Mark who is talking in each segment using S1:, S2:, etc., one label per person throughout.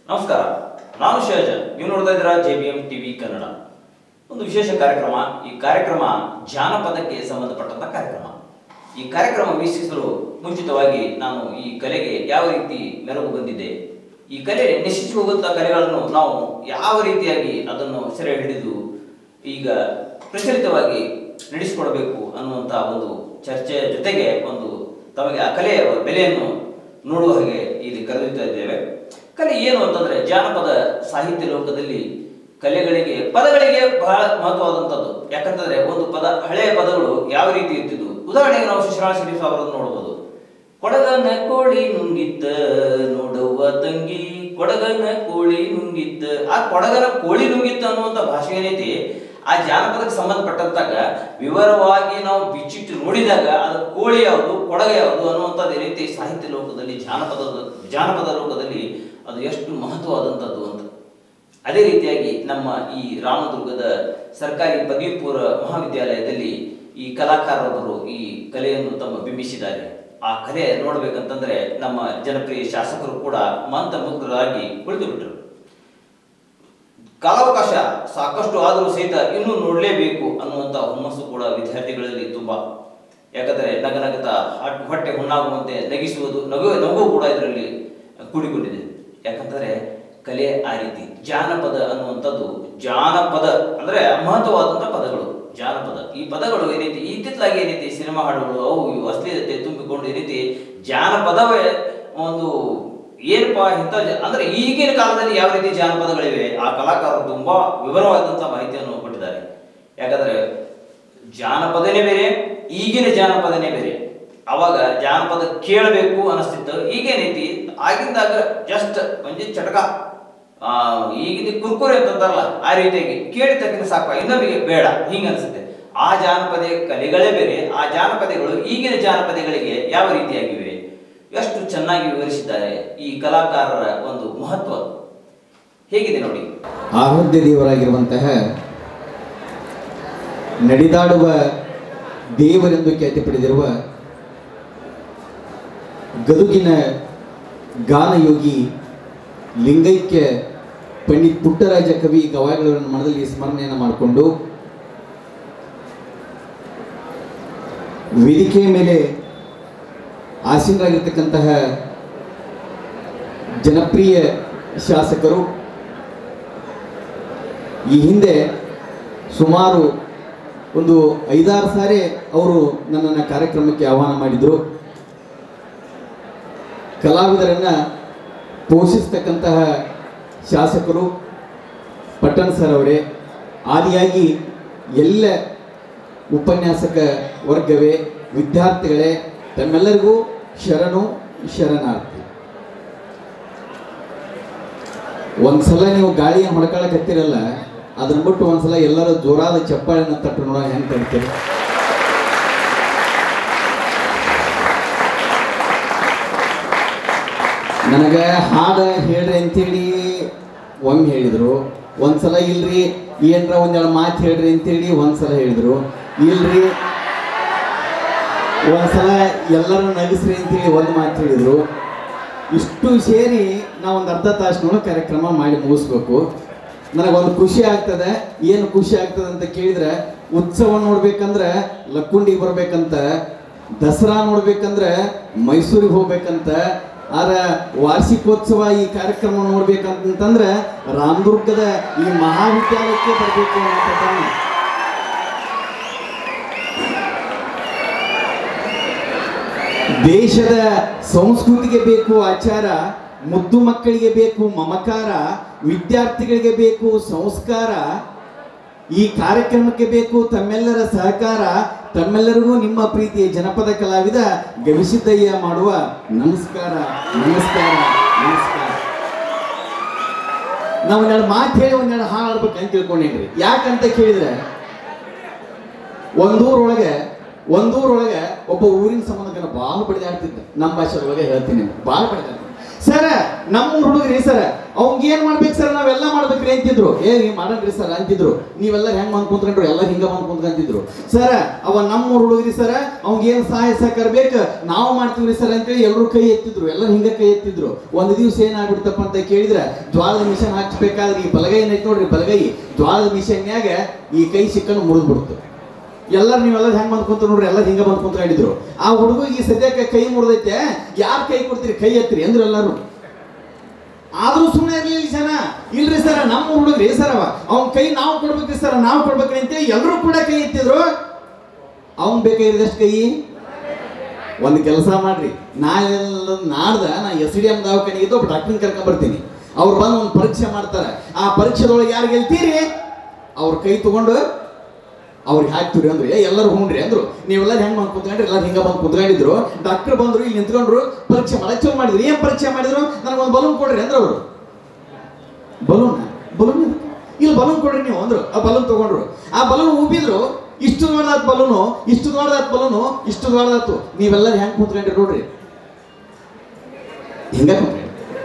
S1: ನಮಸ್ಕಾರ ನಾನು ಶೈಜ ನೀವು ನೋಡ್ತಾ ಇದ್ದೀರಾ J B M TV Kannada ಒಂದು ವಿಶೇಷ ಕಾರ್ಯಕ್ರಮ ಈ ಕಾರ್ಯಕ್ರಮ ಜಾನಪದಕ್ಕೆ ಸಂಬಂಧಪಟ್ಟಂತ ಕಾರ್ಯಕ್ರಮ ಈ ಕಾರ್ಯಕ್ರಮ ವೀಕ್ಷಿಸಲು ಮುಂಚಿತವಾಗಿ ನಾನು ಈ ಕಲೆಗೆ ಯಾವ ರೀತಿ ಮೆರುಗು ಬಂದಿದೆ ಈ ಕಲೆ ನಶಿಸಿ ಹೋಗುವಂತಹ ಕಲೆಗಳನ್ನು ನಾವು ಯಾವ ರೀತಿಯಾಗಿ ಅದನ್ನು ಸೆರೆ ಹಿಡಿದು ಈಗ ಪ್ರಚಲಿತವಾಗಿ ನಡೆಸಿಕೊಡಬೇಕು ಅನ್ನುವಂಥ ಒಂದು ಚರ್ಚೆಯ ಜೊತೆಗೆ ಒಂದು ತಮಗೆ ಆ ಕಲೆಯ ಬೆಲೆಯನ್ನು ನೋಡುವ ಹಾಗೆ ಇಲ್ಲಿ ಕರೆದೊಯ್ತಾ ಇದ್ದೇವೆ ಕಲೆ ಏನು ಅಂತಂದ್ರೆ ಜಾನಪದ ಸಾಹಿತ್ಯ ಲೋಕದಲ್ಲಿ ಕಲೆಗಳಿಗೆ ಪದಗಳಿಗೆ ಬಹಳ ಮಹತ್ವವಾದಂಥದ್ದು ಯಾಕಂತಂದ್ರೆ ಒಂದು ಪದ ಹಳೆಯ ಪದಗಳು ಯಾವ ರೀತಿ ಇರ್ತಿದ್ವು ಉದಾಹರಣೆಗೆ ನಾವು ಶಿಶಿರಾಳ ಶರೀಫ್ ಅವರನ್ನು ನೋಡಬಹುದು ಕೊಡಗನ ಕೋಳಿ ನುಂಗಿದ್ದ ನೋಡುವ ತಂಗಿ ಕೊಡಗನ ಕೋಳಿ ನುಂಗಿದ್ದ ಆ ಕೊಡಗನ ಕೋಳಿ ನುಂಗಿತ್ತ ಅನ್ನುವಂಥ ಭಾಷೆ ಏನೈತಿ ಆ ಜಾನಪದಕ್ಕೆ ಸಂಬಂಧಪಟ್ಟಂತಾಗ ವಿವರವಾಗಿ ನಾವು ಬಿಚ್ಚಿಟ್ಟು ನೋಡಿದಾಗ ಅದು ಕೋಳಿ ಯಾವುದು ಕೊಡಗ ಯಾವುದು ಅನ್ನುವಂಥದ್ದು ಏನೈತಿ ಸಾಹಿತ್ಯ ಲೋಕದಲ್ಲಿ ಜಾನಪದದ ಜಾನಪದ ಲೋಕದಲ್ಲಿ ಅದು ಎಷ್ಟು ಮಹತ್ವವಾದಂಥದ್ದು ಅಂತ ಅದೇ ರೀತಿಯಾಗಿ ನಮ್ಮ ಈ ರಾಮದುರ್ಗದ ಸರ್ಕಾರಿ ಪದವಿ ಪೂರ್ವ ಮಹಾವಿದ್ಯಾಲಯದಲ್ಲಿ ಈ ಕಲಾಕಾರರೊಬ್ಬರು ಈ ಕಲೆಯನ್ನು ತಮ್ಮ ಬಿಂಬಿಸಿದ್ದಾರೆ ಆ ಕಲೆ ನೋಡ್ಬೇಕಂತಂದ್ರೆ ನಮ್ಮ ಜನಪ್ರಿಯ ಶಾಸಕರು ಕೂಡ ಮಂತ್ರಮುಗ್ಧರಾಗಿ ಕುಳಿತು ಬಿಟ್ಟರು ಕಾಲಾವಕಾಶ ಸಾಕಷ್ಟು ಆದರೂ ಸಹಿತ ಇನ್ನೂ ನೋಡಲೇಬೇಕು ಅನ್ನುವಂಥ ಹುಮ್ಮಸ್ಸು ಕೂಡ ವಿದ್ಯಾರ್ಥಿಗಳಲ್ಲಿ ತುಂಬಾ ಯಾಕಂದರೆ ನಗನಗತ ಹಟ್- ಹೊಟ್ಟೆ ಹುಣ್ಣಾಗುವಂತೆ ನಗಿಸುವುದು ನಗು ನಗು ಕೂಡ ಇದರಲ್ಲಿ ಕೂಡಿಕೊಂಡಿದೆ ಯಾಕಂದರೆ ಕಲೆ ಆ ರೀತಿ ಜಾನಪದ ಅನ್ನುವಂಥದ್ದು ಜಾನಪದ ಅಂದ್ರೆ ಮಹತ್ವವಾದಂಥ ಪದಗಳು ಜಾನಪದ ಈ ಪದಗಳು ಏನೈತಿ ಇತ್ತಿತ್ತಲಾಗಿ ಏನೈತಿ ಸಿನಿಮಾ ಹಾಡುಗಳು ಅವು ಇವು ಅಶ್ಲೀಲತೆ ತುಂಬಿಕೊಂಡು ಏನೈತಿ ಜಾನಪದವೇ ಒಂದು ಏನಪ್ಪಾ ಇಂಥ ಜ- ಅಂದ್ರೆ ಈಗಿನ ಕಾಲದಲ್ಲಿ ಯಾವ ರೀತಿ ಜಾನಪದಗಳಿವೆ ಆ ಕಲಾಕಾರರು ತುಂಬಾ ವಿವರವಾದಂಥ ಮಾಹಿತಿಯನ್ನು ಕೊಟ್ಟಿದ್ದಾರೆ ಯಾಕಂದ್ರೆ ಜಾನಪದನೇ ಬೇರೆ ಈಗಿನ ಜಾನಪದನೇ ಬೇರೆ ಅವಾಗ ಜಾನಪದ ಕೇಳಬೇಕು ಅನಿಸ್ತಿತ್ತು ಈಗೇನೈತಿ ಆಗಿಂದಾಗ ಜಸ್ಟ್ ಒಂಜಿ ಚಟಕ ಆ ಈಗಿನ ಕುರ್ಕುರೆ ಅಂತಂತಾರಲ್ಲ ಆ ರೀತಿಯಾಗಿ ಕೇಳಿದ ತಕ್ಷಣ ಸಾಕು ಇನ್ನೊಬ್ಬಿಗೆ ಬೇಡ ಹಿಂಗ ಅನ್ಸುತ್ತೆ ಆ ಜಾನಪದ ಕಲೆಗಳೇ ಬೇರೆ ಆ ಜಾನಪದಗಳು ಈಗಿನ ಜಾನಪದಗಳಿಗೆ ಯಾವ ರೀತಿಯಾಗಿವೆ ಎಷ್ಟು ಚೆನ್ನಾಗಿ ವಿವರಿಸಿದ್ದಾರೆ ಈ ಕಲಾಕಾರರ ಒಂದು ಮಹತ್ವ ಹೇಗಿದೆ ನೋಡಿ
S2: ಆರಾಧ್ಯ ದೇವರಾಗಿರುವಂತಹ ನಡೆದಾಡುವ ದೇವರೆಂದು ಖ್ಯಾತಿ ಪಡೆದಿರುವ ಗದುಗಿನ ಗಾನಯೋಗಿ ಲಿಂಗೈಕ್ಯ ಪಂಡಿತ್ ಪುಟ್ಟರಾಜ ಕವಿ ಗವಾಯಿಗಳವರ ಮನದಲ್ಲಿ ಸ್ಮರಣೆಯನ್ನು ಮಾಡಿಕೊಂಡು ವೇದಿಕೆಯ ಮೇಲೆ ಆಸೀನರಾಗಿರ್ತಕ್ಕಂತಹ ಜನಪ್ರಿಯ ಶಾಸಕರು ಈ ಹಿಂದೆ ಸುಮಾರು ಒಂದು ಐದಾರು ಸಾರಿ ಅವರು ನನ್ನನ್ನು ಕಾರ್ಯಕ್ರಮಕ್ಕೆ ಆಹ್ವಾನ ಮಾಡಿದರು ಕಲಾವಿದರನ್ನು ಪೋಷಿಸ್ತಕ್ಕಂತಹ ಶಾಸಕರು ಪಟ್ಟಣ್ ಸರ್ ಅವರೇ ಆದಿಯಾಗಿ ಎಲ್ಲ ಉಪನ್ಯಾಸಕ ವರ್ಗವೇ ವಿದ್ಯಾರ್ಥಿಗಳೇ ತಮ್ಮೆಲ್ಲರಿಗೂ ಶರಣು ಶರಣಾರ್ಥಿ ಒಂದ್ಸಲ ನೀವು ಗಾಳಿಯನ್ನು ಹೊಡ್ಕೊಳಕತ್ತಿರಲ್ಲ ಅದನ್ನ ಬಿಟ್ಟು ಒಂದ್ಸಲ ಎಲ್ಲರೂ ಜೋರಾದ ಚಪ್ಪಾಳೆನ ತಟ್ಟು ನೋಡೋ ಹೆಂಗೆ ತಡ್ತೀರಿ ನನಗೆ ಹಾಡು ಹೇಳ್ರಿ ಅಂತೇಳಿ ಒಮ್ಮೆ ಹೇಳಿದರು ಒಂದ್ಸಲ ಇಲ್ರಿ ಏನರ ಒಂದೆರಡು ಮಾತು ಹೇಳ್ರಿ ಅಂತೇಳಿ ಒಂದ್ಸಲ ಹೇಳಿದರು ಇಲ್ರಿ ಒಂದ್ಸಲ ಎಲ್ಲರೂ ನಗಿಸ್ರಿ ಅಂತೇಳಿ ಒಂದು ಮಾತು ಹೇಳಿದರು ಇಷ್ಟು ಸೇರಿ ನಾವು ಒಂದು ಅರ್ಧ ತಾಸಿನೊಳಗೆ ಕಾರ್ಯಕ್ರಮ ಮಾಡಿ ಮುಗಿಸ್ಬೇಕು ನನಗೊಂದು ಖುಷಿ ಆಗ್ತದೆ ಏನು ಖುಷಿ ಆಗ್ತದೆ ಅಂತ ಕೇಳಿದ್ರೆ ಉತ್ಸವ ನೋಡ್ಬೇಕಂದ್ರೆ ಲಕ್ಕುಂಡಿಗೆ ಬರ್ಬೇಕಂತ ದಸರಾ ನೋಡ್ಬೇಕಂದ್ರೆ ಮೈಸೂರಿಗೆ ಹೋಗ್ಬೇಕಂತ ಆರ ವಾರ್ಷಿಕೋತ್ಸವ ಈ ಕಾರ್ಯಕ್ರಮ ನೋಡ್ಬೇಕಂತಂದ್ರೆ ರಾಮದುರ್ಗದ ಈ ಮಹಾವಿದ್ಯಾಲಯಕ್ಕೆ ಬರಬೇಕು ಅಂತ ದೇಶದ ಸಂಸ್ಕೃತಿಗೆ ಬೇಕು ಆಚಾರ ಮುದ್ದು ಮಕ್ಕಳಿಗೆ ಬೇಕು ಮಮಕಾರ ವಿದ್ಯಾರ್ಥಿಗಳಿಗೆ ಬೇಕು ಸಂಸ್ಕಾರ ಈ ಕಾರ್ಯಕ್ರಮಕ್ಕೆ ಬೇಕು ತಮ್ಮೆಲ್ಲರ ಸಹಕಾರ ತಮ್ಮೆಲ್ಲರಿಗೂ ನಿಮ್ಮ ಪ್ರೀತಿಯ ಜನಪದ ಕಲಾವಿದ ಗವಿಸಿದ್ದಯ್ಯ ಮಾಡುವ ನಮಸ್ಕಾರ ನಮಸ್ಕಾರ ನಮಸ್ಕಾರ ನಾವು ಒಂದೆರಡು ಮಾತು ಹೇಳಿ ಒಂದೆರಡು ಹಾಡು ಆಡ್ಬೇಕಂತ ತಿಳ್ಕೊಂಡೇನ್ರಿ ಯಾಕಂತ ಕೇಳಿದ್ರೆ ಒಂದೂರೊಳಗೆ ಒಂದೂರೊಳಗೆ ಒಬ್ಬ ಊರಿನ ಸಂಬಂಧಕ್ಕೆ ಭಾಳ ಬಡಿದಾಡ್ತಿದ್ದ ನಮ್ಮ ಭಾಷೆ ಒಳಗೆ ಹೇಳ್ತೀನಿ ಭಾಳ ಬಡಿದಾಡ್ತಿದ್ದ ಸರ ನಮ್ಮ ಹುಡುಗ್ರಿ ಸರ ಅವ್ಗೆ ಏನ್ ಮಾಡ್ಬೇಕು ಸರ್ ನಾವೆಲ್ಲ ಮಾಡ್ಬೇಕ್ರಿ ಅಂತಿದ್ರು ಏ ನೀವ್ ಮಾಡನ್ರಿ ಸರ್ ಅಂತಿದ್ರು ನೀವೆಲ್ಲ ಹೆಂಗ್ ಬಂದ್ ಕುಂತ್ಕೊಂಡ್ರು ಎಲ್ಲ ಹಿಂಗ ಬಂದ್ ಕುಂತ್ಕೊಂತಿದ್ರು ಸರ ಅವ ನಮ್ಮ ಹುಡುಗ್ರಿ ಸರ ಅವ್ಗೆ ಏನ್ ಸಹಾಯ ಸಹಕಾರ ಬೇಕು ನಾವು ಮಾಡ್ತೀವ್ರಿ ಸರ್ ಅಂತೇಳಿ ಎಲ್ಲರೂ ಕೈ ಎತ್ತಿದ್ರು ಎಲ್ಲರೂ ಹಿಂಗ ಕೈ ಎತ್ತಿದ್ರು ಒಂದ್ ದಿವ್ಸ ಏನಾಗ್ಬಿಡ್ತಪ್ಪ ಅಂತ ಕೇಳಿದ್ರೆ ಜ್ವಾಳದ ಮಿಷನ್ ಹಾಕ್ಸ್ಬೇಕಾದ್ರೆ ಈ ಬಲಗೈ ಐತಿ ನೋಡ್ರಿ ಬಲಗೈ ಜ್ವಾಳದ ಮಿಷನ್ಯಾಗ ಈ ಕೈ ಸಿಕ್ಕನ್ನು ಮುರಿದು ಬಿಡ್ತು ಎಲ್ಲರೂ ನೀವೆಲ್ಲ ಹೆಂಗ್ ಬಂದ್ ಕುಂತ ನೋಡ್ರಿ ಎಲ್ಲ ಹಿಂಗ ಬಂದ್ ಕುಂತ್ಕೊಂಡಿದ್ರು ಆ ಹುಡುಗಿಗೆ ಸದ್ಯಕ್ಕೆ ಕೈ ಮುರಿದೈತೆ ಯಾರ್ ಕೈ ಕೊಡ್ತೀರಿ ಕೈ ಎತ್ತಿರಿ ಅಂದ್ರು ಎಲ್ಲರೂ ಆದ್ರೂ ಸುಮ್ಮನೆ ಇರ್ಲಿಲ್ಲ ಜನ ಇಲ್ರಿ ಸರ ನಮ್ಮ ಹುಡುಗ್ರಿ ಸರ್ ಅವ ಅವ್ನ ಕೈ ನಾವು ಕೊಡ್ಬೇಕ್ರಿ ಸರ್ ನಾವು ಕೊಡ್ಬೇಕ್ರಿ ಅಂತ ಎಲ್ಲರೂ ಕೂಡ ಕೈ ಎತ್ತಿದ್ರು ಅವ್ನ್ ಬೇಕಾಗಿರೋದಷ್ಟು ಕೈ ಒಂದು ಕೆಲಸ ಮಾಡ್ರಿ ನಾಳೆ ನಾಡ್ದ ನಾ ಎಸ್ ಡಿ ಎಂ ದವಾಖಾನೆಗೆ ಇದ್ದು ಒಬ್ಬ ಡಾಕ್ಟರ್ ಕರ್ಕೊಂಡ್ ಬರ್ತೀನಿ ಅವ್ರು ಬಂದು ಒಂದು ಪರೀಕ್ಷೆ ಮಾಡ್ತಾರೆ ಆ ಪರೀಕ್ಷೆದೊಳಗೆ ಯಾರು ಗೆಲ್ತೀರಿ ಅವ್ರ ಕೈ ತಗೊಂಡು ಅವ್ರಿಗೆ ಹಾಕ್ತೀರಿ ಅಂದ್ರೆ ಏ ಎಲ್ಲರೂ ಹ್ಞೂನ್ರಿ ಅಂದ್ರು ನೀವೆಲ್ಲ ಹೆಂಗ್ ಬಂದು ಕುತ್ಕೊಂಡ್ರಿ ಎಲ್ಲರೂ ಹಿಂಗ ಬಂದು ಕುತ್ಕೊಂಡಿದ್ರು ಡಾಕ್ಟರ್ ಬಂದ್ರು ಇಲ್ಲಿ ನಿಂತ್ಕೊಂಡ್ರು ಪರೀಕ್ಷೆ ಮಾಡಕ್ ಚಲೋ ಮಾಡಿದ್ರು ಏನ್ ಪರೀಕ್ಷೆ ಮಾಡಿದ್ರು ನನಗೊಂದು ಬಲೂನ್ ಕೊಡ್ರಿ ಅಂದ್ರೆ ಅವರು ಬಲೂನ್ ಬಲೂನ್ ಇಲ್ಲಿ ಬಲೂನ್ ಕೊಡ್ರಿ ನೀವು ಅಂದ್ರು ಆ ಬಲೂನ್ ತಗೊಂಡ್ರು ಆ ಬಲೂನ್ ಉಬ್ಬಿದ್ರು ಇಷ್ಟು ದೊಡ್ಡದಾತ್ ಬಲೂನು ಇಷ್ಟು ದೊಡ್ಡದಾತ್ ಬಲೂನು ಇಷ್ಟು ದೊಡ್ಡದಾತು ನೀವೆಲ್ಲರೂ ಹೆಂಗ್ ಕೂತ್ಕೊಂಡ್ರಿ ನೋಡ್ರಿ ಹಿಂಗ ಕೂತ್ಕೊಂಡ್ರಿ